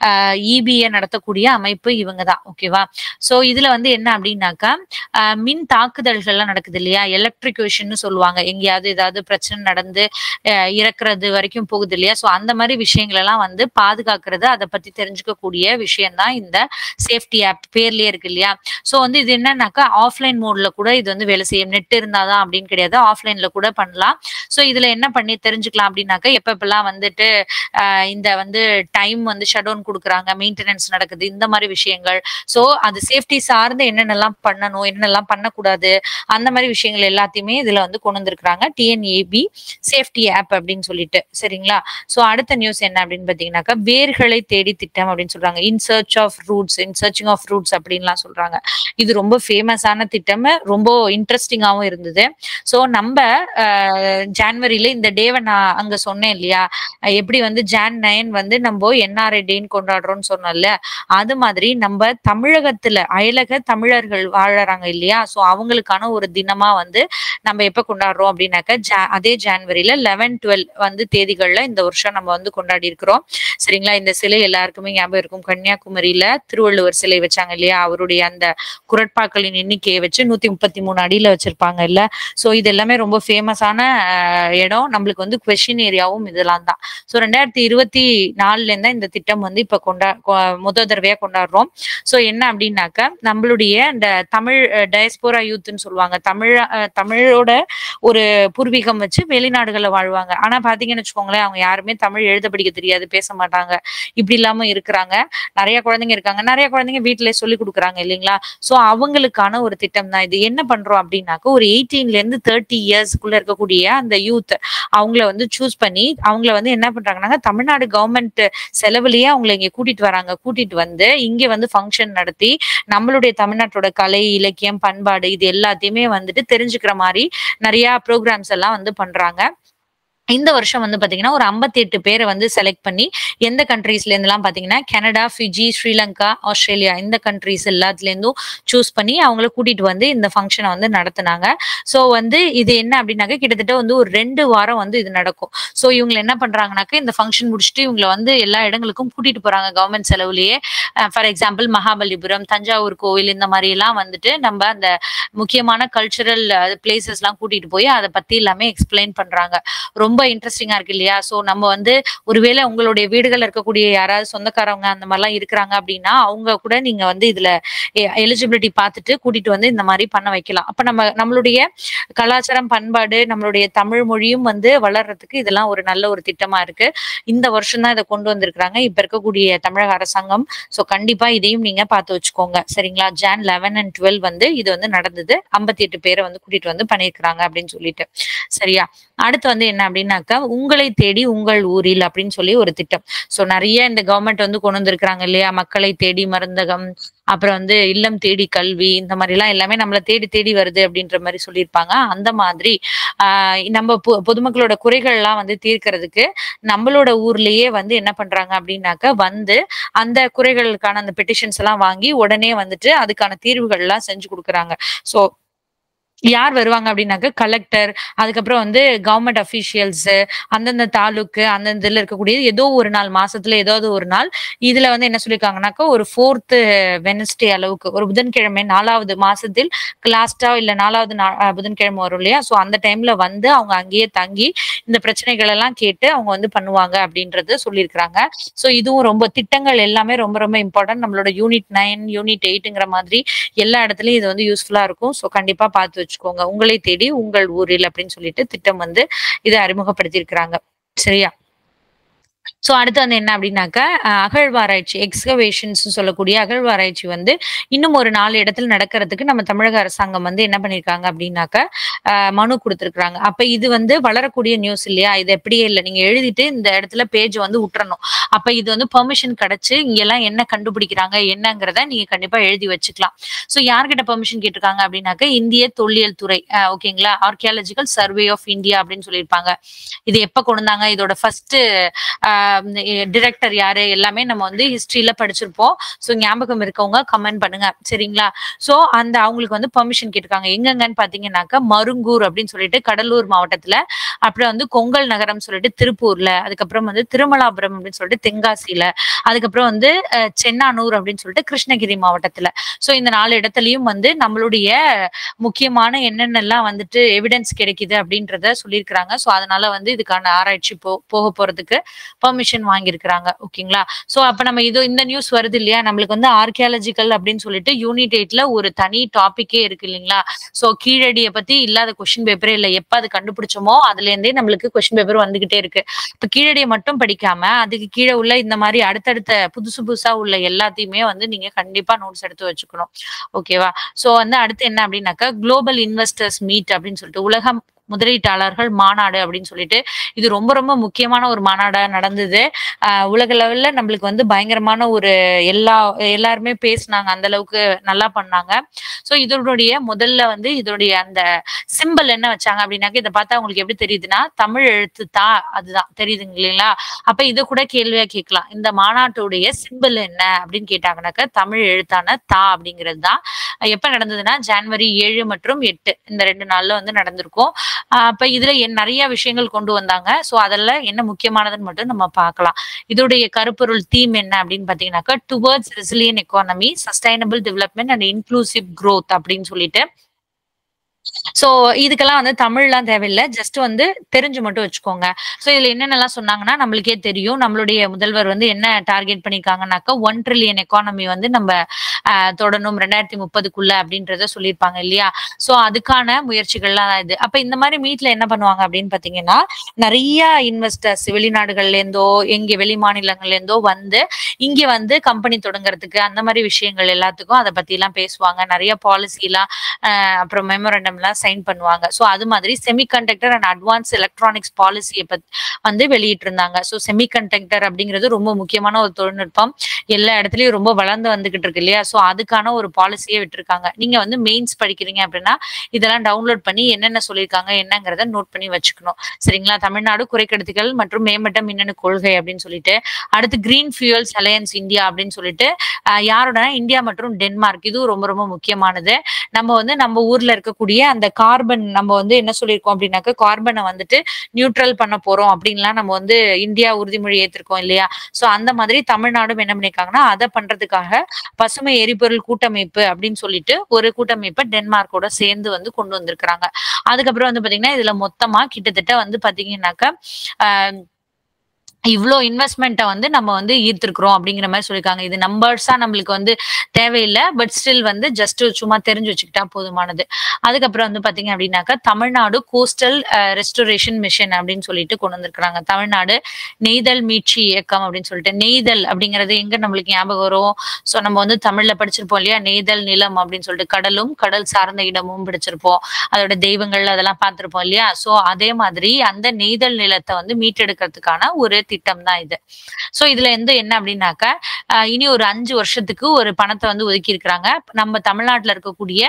இபிஏ நடத்தக்கூடிய அமைப்பு இவங்க தான் ஓகேவா சோ இதுல வந்து என்ன அப்படின்னாக்கா ஆஹ் மின் தாக்குதல்கள்லாம் நடக்குது இல்லையா எலக்ட்ரிகேஷன் சொல்லுவாங்க எங்கேயாவது ஏதாவது பிரச்சனை நடந்து ஆஹ் இறக்குறது வரைக்கும் போகுது இல்லையா சோ அந்த மாதிரி விஷயங்கள் எல்லாம் வந்து பாதுகாக்கிறது அதை பத்தி தெரிஞ்சுக்கக்கூடிய விஷயம் தான் இந்த சேஃப்டி ஆப் பேர்லயே இருக்கு இல்லையா சோ வந்து இது என்னன்னாக்கா ஆஃப்லைன் மோட்ல கூட இது வந்து வேலை செய்யும் நெட் இருந்தாதான் அப்படின்னு கிடையாது ஆஃப்லைன்ல கூட பண்ணலாம் சோ இதுல என்ன பண்ணி தெரிஞ்சுக்கலாம் அப்படின்னாக்கா எப்ப எப்பெல்லாம் வந்துட்டு ஆஹ் இந்த வந்து டைம் வந்து ஷட் டவுன் கொடுக்குறாங்க மெயின்டெனன்ஸ் நடக்குது இந்த மாதிரி விஷயங்கள் சோ அது சேஃப்டி சார்ந்து என்னென்னலாம் பண்ணணும் என்னென்னலாம் பண்ணக்கூடாது அந்த மாதிரி விஷயங்கள் எல்லாத்தையுமே இதுல வந்து கொண்டு வந்திருக்கிறாங்க டிஎன்ஏபி சேஃப்டி ஆப் அப்படின்னு சொல்லிட்டு சரிங்களா சோ அடுத்த நியூஸ் என்ன அப்படின்னு பாத்தீங்கன்னாக்கா வேர்களை தேடி திட்டம் அப்படின்னு சொல்றாங்க in search of roots in searching of roots அப்படின்லாம் சொல்றாங்க இது ரொம்ப ஃபேமஸான திட்டம் ரொம்ப இன்ட்ரெஸ்டிங்காவும் இருந்தது சோ நம்ம ஜான்வரியில இந்த டேவை நான் அங்க சொன்னேன் இல்லையா அஹ் எப்படி வந்து ஜான் நைன் வந்து நம்ம என்ஆர்ஐ டேன்னு கொண்டாடுறோம்னு சொன்னோம்ல அது மாதிரி நம்ம தமிழகத்துல அயலக தமிழர்கள் வாழறாங்க இல்லையா சோ அவங்களுக்கான ஒரு தினமா வந்து நம்ம எப்ப கொண்டாடுறோம் அப்படின்னாக்க ஜா- அதே ஜான்வரியில லெவன் டுவெல் வந்து தேதிகள்ல இந்த வருஷம் நம்ம வந்து கொண்டாடி இருக்கிறோம் சரிங்களா இந்த சிலை எல்லாருக்குமே ஞாபகம் இருக்கும் கன்னியாகுமரியில திருவள்ளுவர் சிலை வச்சாங்க இல்லையா அவருடைய அந்த குரட்பாக்களின் எண்ணிக்கையை வச்சு நூத்தி முப்பத்தி மூணு அடியில வச்சிருப்பாங்க இல்ல சோ இது எல்லாமே ரொம்ப ஃபேமஸான இடம் நம்மளுக்கு வந்து கொஷின் ஏரியாவும் இதெல்லாம் தான் சோ ரெண்டாயிரத்தி இருபத்தி நாலுல இருந்தா இந்த திட்டம் வந்து இப்ப கொண்டா கொ- முத தடவையா கொண்டாடுறோம் சோ என்ன அப்படின்னாக்க நம்மளுடைய இந்த தமிழ் டயஸ்போரா யூத்னு சொல்லுவாங்க தமிழ் அஹ், தமிழோட ஒரு பூர்வீகம் வச்சு வெளிநாடுகள்ல வாழ்வாங்க ஆனா பாத்தீங்கன்னு வச்சுக்கோங்களேன் அவங்க யாருமே தமிழ் எழுத படிக்க தெரியாது பேச மாட்டாங்க இப்படி இல்லாம இருக்கிறாங்க நிறைய குழந்தைங்க இருக்காங்க நிறைய குழந்தைங்க வீட்டிலேயே சொல்லி கொடுக்குறாங்க இல்லைங்களா சோ அவங்களுக்கான ஒரு திட்டம் தான் இது என்ன பண்றோம் அப்படின்னாக்க ஒரு எயிட்டீன்ல இருந்து தேர்ட்டி இயர்ஸ்க்குள்ள இருக்கக்கூடிய அந்த யூத் அவங்கள வந்து சூஸ் பண்ணி அவங்கள வந்து என்ன பண்றாங்கன்னா தமிழ்நாடு கவர்மெண்ட் செலவுலயே அவங்கள இங்க கூட்டிட்டு வராங்க கூட்டிட்டு வந்து இங்க வந்து ஃபங்க்ஷன் நடத்தி நம்மளுடைய தமிழ்நாட்டோட கலை இலக்கியம் பண்பாடு இது எல்லாத்தையுமே வந்துட்டு தெரிஞ்சுக்கிற மாதிரி நிறைய ப்ரோக்ராம்ஸ் எல்லாம் வந்து பண்றாங்க இந்த வருஷம் வந்து பாத்தீங்கன்னா ஒரு 58 பேர வந்து செலக்ட் பண்ணி எந்த கண்ட்ரீஸ்ல இருந்துலாம் பாத்தீங்கன்னா கனடா, ஃபிஜி, ஸ்ரீலங்கா, ஆஸ்திரேலியா இந்த கண்ட்ரீஸ் எல்லாத்துல இருந்தும் சூஸ் பண்ணி அவங்கள கூட்டிட்டு வந்து இந்த ஃபங்ஷன வந்து நடத்துனாங்க. சோ வந்து இது என்ன அப்டின்னாக்க கிட்டத்தட்ட வந்து ஒரு 2 வாரம் வந்து இது நடக்கும். சோ இவங்க என்ன பண்றாங்கனாக்க இந்த ஃபங்ஷன் முடிச்சுட்டு இவங்கள வந்து எல்லா இடங்களுக்கும் கூட்டிட்டு போறாங்க கவர்ன்மெண்ட் செலவுலயே. Uh for example Mahabalipuram, Thanjavur கோவில் இந்த மாரிலாம் வந்துட்டு நம்ப அந்த முக்கியமான கல்ச்சுரல் பிளேஸஸ்லாம் கூட்டிட்டு போய் அத பத்தி எல்லாமே எக்ஸ்ப்ளைன் பண்றாங்க. ரொம்ப இன்ட்ரஸ்டிங்கா இருக்கு இல்லையா? சோ நம்ம வந்து ஒருவேள உங்களுடைய வீடுகள்ல இருக்கக்கூடிய யாராவது சொந்தக்காரவங்க அந்த மாரிலாம் இருக்கிறாங்க அப்டின்னா, அவங்க கூட நீங்க வந்து இதுல எ எலிஜிபிலிட்டி பாத்துட்டு கூட்டிட்டு வந்து இந்த மாரி பண்ண வைக்கலாம். அப்ப நம்ம நம்மளுடைய கலாச்சாரம், பண்பாடு, நம்மளுடைய தமிழ் மொழியும் வந்து வளர்றதுக்கு இதெல்லாம் ஒரு நல்ல ஒரு திட்டமா இருக்கு. இந்த வருஷம் தான் இத கொண்டு வந்திருக்கிறாங்க. இப்ப இருக்கக்கூடிய தமிழக அரசாங்கம். சோ கண்டிப்பா இதையும் நீங்க பாத்து வச்சுக்கோங்க. சரிங்களா? ஜான் 11 அண்ட் 12 வந்து இது வந்து நடந்தது. 58 பேர வந்து கூட்டிட்டு வந்து பண்ணியிருக்கிறாங்க அப்டின்னு சொல்லிட்டு. சரியா? அடுத்து வந்து என்ன அப்டின்னாக்கா, உங்களை தேடி உங்கள் ஊரில் அப்டின்னு சொல்லி ஒரு திட்டம். சோ நெறைய இந்த கவர்ன்மெண்ட் வந்து கொண்டு வந்திருக்கிறாங்க இல்லையா? மக்களை தேடி மருந்தகம், அப்புறம் வந்து இல்லம் தேடி கல்வி இந்த மாரிலாம் எல்லாமே நம்மள தேடி தேடி வருது அப்டின்ற மாரி சொல்லியிருப்பாங்க. அந்த மாதிரி ஆ நம்ம பொ பொதுமக்களோட குறைகள்லாம் வந்து தீர்க்கிறதுக்கு நம்மளோட ஊர்லயே வந்து என்ன பண்றாங்க அப்டின்னாக்க, வந்து அந்த குறைகளுக்கான அந்த பெட்டிஷன்ஸ் எல்லாம் வாங்கி உடனே வந்துட்டு அதுக்கான தீர்வுகள்லாம் செஞ்சு குடுக்குறாங்க. சோ யார் வருவாங்க அப்டின்னாக்க கலெக்டர், அதுக்கப்புறம் வந்து கவர்ன்மெண்ட் அஃபிஷியல்ஸ் அந்தந்த தாலுக்கு, அந்தந்த இதுல இருக்கக்கூடிய ஏதோ ஒரு நாள் மாசத்துல ஏதாவது ஒரு நாள் இதுல வந்து என்ன சொல்லியிருக்காங்கனாக்கா, ஒரு 4த் வெட்னஸ்டே அளவுக்கு ஒரு புதன்கிழமை 4வது மாசத்தில் லாஸ்ட்டா இல்ல 4வது நா அ புதன்கிழமை வரும் இல்லையா? சோ அந்த டைம்ல வந்து அவங்க அங்கேயே தங்கி இந்த பிரச்சனைகள் எல்லாம் கேட்டு அவங்க வந்து பண்ணுவாங்க அப்டின்றத சொல்லியிருக்கிறாங்க. சோ இதுவும் ரொம்ப திட்டங்கள் எல்லாமே ரொம்ப ரொம்ப இம்பார்ட்டன்ட். நம்மளோட யூனிட் 9, யூனிட் 8ங்கிற மாதிரி எல்லா இடத்துலயும் இது வந்து யூஸ்ஃபுல்லா இருக்கும். சோ கண்டிப்பா பாத்து வச்சுக்கோங்க. உங்களை தேடி உங்கள் ஊரில் அப்டின்னு சொல்லிட்டு திட்டம் வந்து இத அறிமுகப்படுத்தியிருக்கிறாங்க. சரியா? சோ அடுத்து வந்து என்ன அப்டின்னாக்க, அ அகழ்வாராய்ச்சி எக்ஸ்கவேஷன்ஸ் சொல்லக்கூடிய அகழ்வாராய்ச்சி வந்து இன்னும் ஒரு 4 இடத்துல நடக்கிறதுக்கு நம்ம தமிழக அரசாங்கம் வந்து என்ன பண்ணியிருக்காங்க அப்டின்னாக்க, அ மனு குடுத்திருக்கிறாங்க. அப்ப இது வந்து வளரக்கூடிய நியூஸ் இல்லையா? இது அப்படியே இல்ல. நீங்க எழுதிட்டு இந்த இடத்துல பேஜ் வந்து உட்றணும். அப்ப இது வந்து பெர்மிஷன் கிடைச்சு இங்கெல்லாம் என்ன கண்டுபிடிக்கிறாங்க என்னங்கிறத நீங்க கண்டிப்பா எழுதி வச்சுக்கலாம். சோ யார்கிட்ட பெர்மிஷன் கேட்டிருக்காங்க அப்டின்னாக்க, இந்திய தொல்லியல் துறை அ ஓகேங்களா? ஆர்க்கியாலஜிக்கல் சர்வே ஆஃப் இந்தியா அப்டின்னு சொல்லியிருப்பாங்க. இது எப்ப கொண்டு வந்தாங்க? இதோட ஃபர்ஸ்ட் அ டைரக்டர் யாரு? எல்லாமே நம்ம வந்து ஹிஸ்டரியில படிச்சிருப்போம். சோ ஞாபகம் இருக்கவங்க கமெண்ட் பண்ணுங்க. சரிங்களா? சோ அந்த அவங்களுக்கு வந்து பெர்மிஷன் கேட்டிருக்காங்க. எங்கெங்கன்னு பாத்தீங்கன்னாக்க, மருங்கூர் அப்டின்னு சொல்லிட்டு கடலூர் மாவட்டத்துல, அப்புறம் வந்து கொங்கல் நகரம் சொல்லிட்டு திருப்பூர்ல, அதுக்கப்புறம் வந்து திருமலாபுரம் அப்டின்னு சொல்லிட்டு தென்காசில, அதுக்கப்புறம் வந்து அ சென்னானூர் அப்டின்னு சொல்லிட்டு கிருஷ்ணகிரி மாவட்டத்துல. சோ இந்த 4 இடத்துலயும் வந்து நம்மளுடைய முக்கியமான என்னென்னலாம் வந்துட்டு எவிடன்ஸ் கிடைக்குது அப்டின்றத சொல்லியிருக்கிறாங்க. சோ அதனால வந்து இதுக்கான ஆராய்ச்சி போ போக போறதுக்கு பெர்மிஷன் வாங்கியிருக்கிறாங்க. ஓகேங்களா? சோ அப்ப நம்ம இது இந்த நியூஸ் வருது இல்லையா? நம்மளுக்கு வந்து ஆர்க்கியாலஜிக்கல் அப்டின்னு சொல்லிட்டு யூனிட் 8ல ஒரு தனி டாபிக்கே இருக்கு இல்லைங்களா? சோ கீழடிய பத்தி இல்லாத கொஸ்டின் பேப்பரே இல்ல. எப்ப அது கண்டுபிடிச்சோமோ அதுலேருந்தே நம்மளுக்கு கொஸ்டின் பேப்பர் வந்துகிட்டே இருக்கு. இப்ப கீழடிய மட்டும் படிக்காம, அதுக்கு கீழ உள்ள இந்த மாரி அடுத்தடுத்த புதுசு புதுசா உள்ள எல்லாத்தையுமே வந்து நீங்க கண்டிப்பா நோட்ஸ் எடுத்து வச்சுக்கணும். ஓகேவா? சோ வந்து அடுத்து என்ன அப்டின்னாக்க, குளோபல் இன்வெஸ்டர்ஸ் மீட் அப்டின்னு சொல்லிட்டு உலகம் முதலீட்டாளர்கள் மாநாடு அப்டின்னு சொல்லிட்டு, இது ரொம்ப ரொம்ப முக்கியமான ஒரு மாநாடா நடந்தது. அ உலக லெவல்ல நம்மளுக்கு வந்து பயங்கரமான ஒரு எல்லா எல்லாருமே பேசுனாங்க. அந்த அளவுக்கு நல்லா பண்ணாங்க. சோ இதனுடைய முதல்ல வந்து இதனுடைய அந்த சிம்பல் என்ன வச்சாங்க அப்டின்னாக்க, இத பார்த்தா உங்களுக்கு எப்படி தெரியுதுன்னா, தமிழ் எழுத்து தா அதுதான். தெரியுதுங்க இல்லைங்களா? அப்ப இத கூட கேள்வியா கேட்கலாம். இந்த மாநாட்டுடைய சிம்பல் என்ன அப்டின்னு கேட்டாங்கன்னாக்க, தமிழ் எழுத்தான தா அப்டிங்கிறது தான். எப்ப நடந்ததுன்னா, ஜான்வரி 7 மற்றும் 8 இந்த 2 நாள்ல வந்து நடந்திருக்கும். அ அப்ப இதுல என் நெறைய விஷயங்கள் கொண்டு வந்தாங்க. சோ அதெல்லாம் என்ன முக்கியமானதுன்னு மட்டும் நம்ம பார்க்கலாம். இதோடைய கருப்பொருள் தீம் என்ன அப்டின்னு பார்த்தீங்கன்னாக்க, towards resilient economy, sustainable development and inclusive growth அப்டின்னு சொல்லிட்டு சோ இதுக்கெல்லாம் வந்து தமிழ்லாம் தேவையில்ல. ஜஸ்ட் வந்து தெரிஞ்சு மட்டும் வச்சுக்கோங்க. சோ இதுல என்னென்னலாம் சொன்னாங்கன்னா, நம்மளுக்கே தெரியும். நம்மளுடைய முதல்வர் வந்து என்ன டார்கெட் பண்ணியிருக்காங்கன்னாக்க, 1 ட்ரில்லியன் எக்கானமி வந்து நம்ப அ தொடணும் 2030க்குள்ள அப்டின்றத சொல்லியிருப்பாங்க இல்லையா? சோ அதுக்கான முயற்சிகள்லாம் தான் இது. அப்ப இந்த மாரி மீட்ல என்ன பண்ணுவாங்க அப்டின்னு பார்த்தீங்கன்னா, நெறைய இன்வெஸ்டர்ஸ் வெளிநாடுகள்ல இருந்தோ, எங்க வெளி மாநிலங்கள்ல இருந்தோ வந்து, இங்க வந்து கம்பெனி தொடங்குறதுக்கு அந்த மாரி விஷயங்கள் எல்லாத்துக்கும் அத பத்திலாம் பேசுவாங்க. நெறைய பாலிசிலாம் அ அப்புறம் மெமோரண்டம்லாம் சைன் பண்ணுவாங்க. சோ அது மாதிரி semiconductor and advance electronics பாலிசிய பத் வந்து வெளியிட்டிருந்தாங்க. சோ செமி கண்டக்டர் அப்டிங்கிறது ரொம்ப முக்கியமான ஒரு தொழில்நுட்பம். எல்லா இடத்துலயும் ரொம்ப வளர்ந்து வந்துகிட்டு இருக்கு இல்லையா? சோ அதுக்கான ஒரு பாலிசியே விட்டுருக்காங்க நீங்க வந்து மெயின்ஸ் படிக்கிறீங்க அப்படின்னா இதெல்லாம் டவுன்லோட் பண்ணி என்னென்ன சொல்லியிருக்காங்க என்னங்கிறத நோட் பண்ணி வச்சுக்கணும் சரிங்களா தமிழ்நாடு குறைக்கடத்திகள் மற்றும் மேம்பட்ட மின்னணு கொள்கை அப்படின்னு சொல்லிட்டு அடுத்து கிரீன் ஃபியூயல்ஸ் அலையன்ஸ் இந்தியா அப்படின்னு சொல்லிட்டு ஆஹ் யாரோட இந்தியா மற்றும் டென்மார்க் இதுவும் ரொம்ப ரொம்ப முக்கியமானது நம்ம வந்து நம்ம ஊர்ல இருக்கக்கூடிய அந்த கார்பன் நம்ம வந்து என்ன சொல்லியிருக்கோம் அப்படின்னாக்க கார்பனை வந்துட்டு நியூட்ரல் பண்ண போறோம் அப்படின்லாம் நம்ம வந்து இந்தியா உறுதிமொழி ஏத்திருக்கோம் இல்லையா சோ அந்த மாதிரி தமிழ்நாடும் என்ன பண்ணிருக்காங்கன்னா அதை பண்றதுக்காக பசுமை எரிபொருள் கூட்டமைப்பு அப்படின்னு சொல்லிட்டு ஒரு கூட்டமைப்பை டென்மார்க்கோட சேர்ந்து வந்து கொண்டு வந்திருக்கிறாங்க அதுக்கப்புறம் வந்து பாத்தீங்கன்னா இதுல மொத்தமா கிட்டத்தட்ட வந்து பாத்தீங்கன்னாக்கா ஆஹ் இவ்வளோ இன்வெஸ்ட்மெண்ட்டை வந்து நம்ம வந்து ஈர்த்திருக்கிறோம் அப்படிங்கிற மாதிரி சொல்லியிருக்காங்க இது நம்பர்ஸா நம்மளுக்கு வந்து தேவையில்லை பட் ஸ்டில் வந்து ஜஸ்ட் சும்மா தெரிஞ்சு வச்சுக்கிட்டா போதுமானது அதுக்கப்புறம் வந்து பாத்தீங்க அப்படின்னாக்கா தமிழ்நாடு கோஸ்டல் ரெஸ்டோரேஷன் மிஷன் அப்படின்னு சொல்லிட்டு கொண்டு வந்திருக்கிறாங்க தமிழ்நாடு நெய்தல் மீட்சி இயக்கம் அப்படின்னு சொல்லிட்டு நெய்தல் அப்படிங்கிறது எங்க நம்மளுக்கு ஞாபகம் வரும் ஸோ நம்ம வந்து தமிழ்ல படிச்சிருப்போம் இல்லையா நெய்தல் நிலம் அப்படின்னு சொல்லிட்டு கடலும் கடல் சார்ந்த இடமும் படிச்சிருப்போம் அதோட தெய்வங்கள் அதெல்லாம் பார்த்திருப்போம் இல்லையா ஸோ அதே மாதிரி அந்த நெய்தல் நிலத்தை வந்து மீட்டெடுக்கிறதுக்கான ஒரு திட்டம் தான் இது ஸோ இதுல இருந்து என்ன அப்படின்னாக்கா ஆஹ் இனி ஒரு அஞ்சு வருஷத்துக்கு ஒரு பணத்தை வந்து ஒதுக்கி இருக்கிறாங்க நம்ம தமிழ்நாட்டுல இருக்கக்கூடிய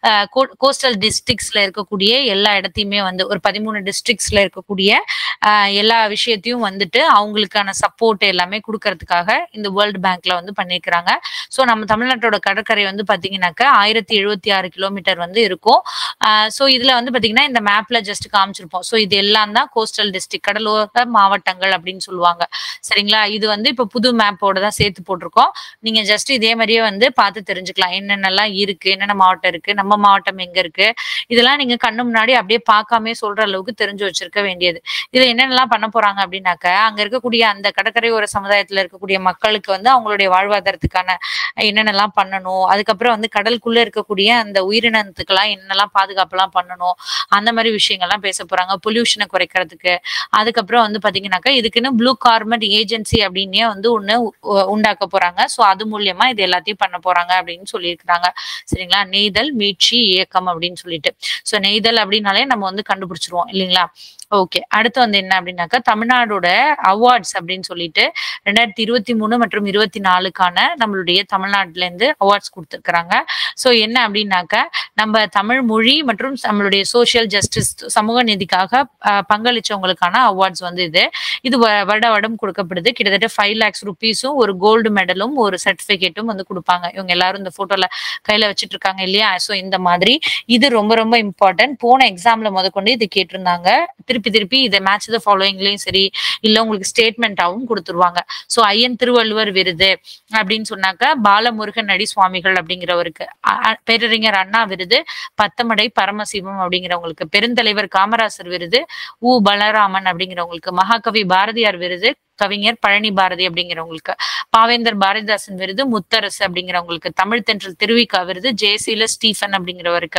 கோஸ்டல் டிஸ்ட்ரிக்ட்ஸ்ல இருக்கக்கூடிய எல்லா இடத்தையுமே வந்து ஒரு பதிமூணு டிஸ்ட்ரிக்ட்ஸ்ல இருக்கக்கூடிய ஆஹ் எல்லா விஷயத்தையும் வந்துட்டு அவங்களுக்கான சப்போர்ட் எல்லாமே கொடுக்கறதுக்காக இந்த வேர்ல்டு பேங்க்ல வந்து பண்ணியிருக்கிறாங்க ஸோ நம்ம தமிழ்நாட்டோட கடற்கரை வந்து பாத்தீங்கன்னாக்கா ஆயிரத்தி எழுபத்தி ஆறு கிலோமீட்டர் வந்து இருக்கும் ஸோ இதுல வந்து பாத்தீங்கன்னா இந்த மேப்ல ஜஸ்ட் காமிச்சிருப்போம் ஸோ இது எல்லாம் தான் கோஸ்டல் டிஸ்ட்ரிக்ட் கடலோர மாவட்டங்கள் அப்படின்னு சொல்லுவாங்க சரிங்களா இது வந்து இப்ப புது மேப்போட தான் சேர்த்து போட்டிருக்கோம் நீங்க ஜஸ்ட் இதே மாதிரியே வந்து பார்த்து தெரிஞ்சுக்கலாம் என்னென்னலாம் இருக்கு என்னென்ன மாவட்டம் இருக்கு நம்ம மாவட்டம் எங்க இருக்கு இதெல்லாம் நீங்க கண்ணு முன்னாடி அப்படியே பார்க்காம சொல்ற அளவுக்கு தெரிஞ்சு வச்சிருக்க வேண்டியது இதுல என்னென்னலாம் பண்ண போறாங்க அப்படின்னாக்க அங்க இருக்கக்கூடிய அந்த கடற்கரையோர சமுதாயத்துல இருக்கக்கூடிய மக்களுக்கு வந்து அவங்களுடைய வாழ்வாதாரத்துக்கான என்னென்னலாம் பண்ணணும் அதுக்கப்புறம் வந்து கடலுக்குள்ள இருக்கக்கூடிய அந்த உயிரினத்துக்கெல்லாம் என்னெல்லாம் பாதுகாப்புலாம் பண்ணணும் அந்த மாதிரி விஷயங்கள்லாம் பேச போறாங்க பொல்யூஷனை குறைக்கிறதுக்கு அதுக்கப்புறம் வந்து பாத்தீங்கன்னாக்கா இதுக்குன்னு ப்ளூ கார்மெண்ட் ஏஜென்சி அப்படின்னே வந்து ஒண்ணு உ- உண்டாக்க போறாங்க சோ அது மூலியமா இது எல்லாத்தையும் பண்ண போறாங்க அப்படின்னு சொல்லியிருக்கிறாங்க சரிங்களா நெய்தல் மீட்சி இயக்கம் அப்படின்னு சொல்லிட்டு சோ நெய்தல் அப்படின்னாலே நம்ம வந்து கண்டுபிடிச்சிருவோம் இல்லைங்களா ஓகே அடுத்து வந்து என்ன அப்படின்னாக்கா தமிழ்நாடோட அவார்ட்ஸ் அப்படின்னு சொல்லிட்டு ரெண்டாயிரத்தி இருபத்தி மூணு மற்றும் இருபத்தி நாலுக்கான நம்மளுடைய தமிழ்நாட்டுல இருந்து அவார்ட்ஸ் கொடுத்துருக்காங்க சோ என்ன அப்படின்னாக்கா நம்ம தமிழ் மொழி மற்றும் நம்மளுடைய சோஷியல் ஜஸ்டிஸ் சமூக நீதிக்காக அஹ், பங்களிச்சவங்களுக்கான அவார்ட்ஸ் வந்து இது இது வ- வருட வருடம் கொடுக்கப்படுது கிட்டத்தட்ட ஃபைவ் லேக்ஸ் ருபீஸும் ஒரு கோல்டு மெடலும் ஒரு சர்டிபிகேட்டும் வந்து கொடுப்பாங்க இவங்க எல்லாரும் இந்த போட்டோல கையில வச்சிட்டு இருக்காங்க இல்லையா சோ இந்த மாதிரி இது ரொம்ப ரொம்ப இம்பார்ட்டன்ட் போன எக்ஸாம்ல முதற்கொண்டு இது கேட்டிருந்தாங்க திருப்பி திருப்பி இதை மேட்ச் த ஃபாலோயிங்லயும் சரி இல்ல உங்களுக்கு ஸ்டேட்மெண்ட்டாவும் கொடுத்துருவாங்க சோ ஐயன் திருவள்ளுவர் விருது அப்படின்னு சொன்னாக்க பாலமுருகன் அடி சுவாமிகள் அப்படிங்கிறவருக்கு அ- அ- பேரறிஞர் அண்ணா விருது பத்தமடை பரமசிவம் அப்படிங்கிறவங்களுக்கு பெருந்தலைவர் காமராசர் விருது உ பலராமன் அப்படிங்கிறவங்களுக்கு மகாகவி பாரதியார் விருது கவிஞர் பழனி பாரதி அப்படிங்கிறவங்களுக்கு பாவேந்தர் பாரதிதாசன் விருது முத்தரசு அப்படிங்கிறவங்களுக்கு தமிழ் தென்றல் திருவிக்கா விருது ஜெயசீல ஸ்டீஃபன் அப்படிங்கிறவருக்கு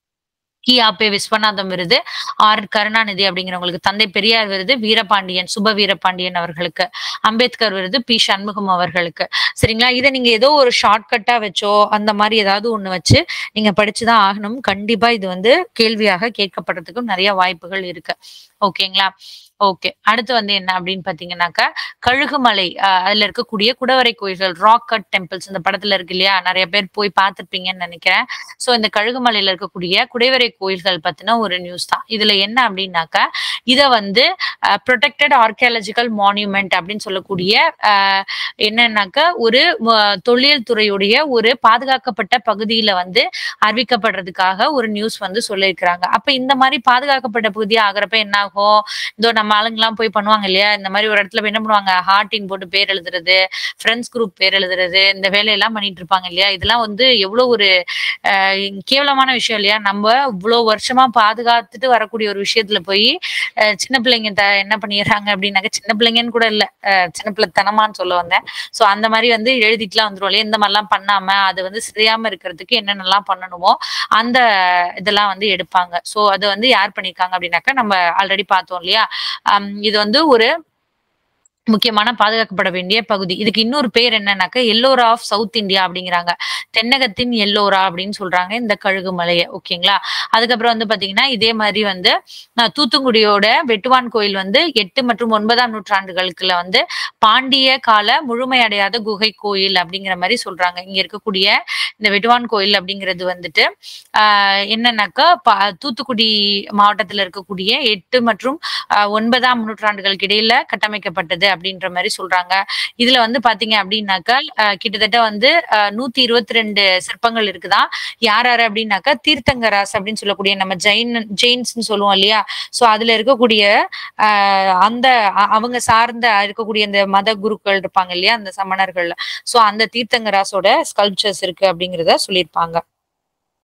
கி ஆபே விஸ்வநாதம் விருது ஆர் கருணாநிதி அப்படிங்கிறவங்களுக்கு தந்தை பெரியார் விருது வீரபாண்டியன் சுப வீரபாண்டியன் அவர்களுக்கு அம்பேத்கர் விருது பி சண்முகம் அவர்களுக்கு சரிங்களா இதை நீங்க ஏதோ ஒரு ஷார்ட்கட்டா வச்சோ அந்த மாதிரி ஏதாவது ஒண்ணு வச்சு நீங்க படிச்சுதான் ஆகணும் கண்டிப்பா இது வந்து கேள்வியாக கேட்கப்படுறதுக்கும் நிறைய வாய்ப்புகள் இருக்கு ஓகேங்களா ஓகே அடுத்து வந்து என்ன அப்படின்னு பாத்தீங்கன்னாக்கா கழுகுமலை ஆஹ் அதுல இருக்கக்கூடிய குடவரை கோயில்கள் ராக் கட் டெம்பிள்ஸ் இந்த படத்துல இருக்கு இல்லையா நிறைய பேர் போய் பார்த்திருப்பீங்கன்னு நினைக்கிறேன் சோ இந்த கழுகுமலையில இருக்கக்கூடிய குடைவரை கோயில்கள் பத்தின ஒரு நியூஸ் தான் இதுல என்ன அப்படின்னாக்கா இத வந்து ப்ரொடெக்டட் ஆர்கியாலஜிக்கல் மான்யூமெண்ட் அப்படின்னு சொல்லக்கூடிய ஆஹ் என்னன்னாக்கா ஒரு ம- தொழில் துறையுடைய ஒரு பாதுகாக்கப்பட்ட பகுதியில வந்து அறிவிக்கப்படுறதுக்காக ஒரு நியூஸ் வந்து சொல்லியிருக்கிறாங்க அப்ப இந்த மாதிரி பாதுகாக்கப்பட்ட பகுதி ஆகிறப்ப என்ன ஆகும் இதோ நம்ம ஆளுங்கெல்லாம் போய் பண்ணுவாங்க இல்லையா இந்த மாதிரி ஒரு இடத்துல போய் என்ன பண்ணுவாங்க ஹார்டின் போட்டு பேர் எழுதுறது ஃப்ரெண்ட்ஸ் குரூப் பேர் எழுதுறது இந்த வேலையெல்லாம் பண்ணிட்டு இருப்பாங்க இல்லையா இதெல்லாம் வந்து எவ்வளவு ஒரு ஆஹ் கேவலமான விஷயம் இல்லையா நம்ம இவ்வளவு வருஷமா பாதுகாத்துட்டு வரக்கூடிய ஒரு விஷயத்துல போய் அஹ் சின்ன பிள்ளைங்க த- என்ன பண்ணிடுறாங்க அப்படின்னாக்க சின்ன பிள்ளைங்கன்னு கூட இல்ல அஹ் சின்ன பிள்ளைத்தனமான்னு சொல்ல வந்தேன் சோ அந்த மாதிரி வந்து எழுதிட்டுலாம் வந்துரும் இல்லையா இந்த மாதிரிலாம் பண்ணாம அது வந்து சிதையாம இருக்கிறதுக்கு என்னென்னலாம் பண்ணணுமோ அந்த இதெல்லாம் வந்து எடுப்பாங்க சோ அது வந்து யார் பண்ணிருக்காங்க அப்படின்னாக்கா நம்ம ஆல்ரெடி பார்த்தோம் இல்லையா ஆம், இது வந்து ஒரு முக்கியமான பாதுகாக்கப்பட வேண்டிய பகுதி. இதுக்கு இன்னொரு பேர் என்னன்னாக்க, எல்லோரா ஆஃப் சவுத் இந்தியா அப்படிங்கிறாங்க. தென்னகத்தின் எல்லோரா அப்படின்னு சொல்றாங்க இந்த கழுகு மலைய. ஓகேங்களா? அதுக்கப்புறம் வந்து பார்த்தீங்கன்னா, இதே மாரி வந்து அ தூத்துக்குடியோட வெட்டுவான் கோயில் வந்து 8 மற்றும் 9ஆம் நூற்றாண்டுகளுக்குள்ள வந்து பாண்டிய கால முழுமையடையாத குகை கோயில் அப்படிங்கிற மாரி சொல்றாங்க. இங்க இருக்கக்கூடிய இந்த வெட்டுவான் கோயில் அப்படிங்கிறது வந்துட்டு, ஆ என்னன்னாக்கா, ப தூத்துக்குடி மாவட்டத்துல இருக்கக்கூடிய 8 மற்றும் அ 9ஆம் நூற்றாண்டுகளுக்கு இடையில கட்டமைக்கப்பட்டது அப்படின்ற மாரி சொல்றாங்க. இதுல வந்து பார்த்தீங்க அப்படின்னாக்கா, அ கிட்டத்தட்ட வந்து அ 122 சிற்பங்கள் இருக்குதாம். யார் யாரு அப்படின்னாக்கா, தீர்த்தங்கராஸ் அப்படின்னு சொல்லக்கூடிய நம்ம ஜெயின் ஜெயின்ஸ்ன்னு சொல்லுவோம் இல்லையா? ஸோ அதுல இருக்கக்கூடிய அ அந்த அ அவங்க சார்ந்த இருக்கக்கூடிய அந்த மத குருக்கள் இருப்பாங்க இல்லையா? அந்த சமணர்கள். ஸோ அந்த தீர்த்தங்கராஸோட ஸ்கல்ப்சர்ஸ் இருக்கு அப்படிங்கிறத சொல்லியிருப்பாங்க.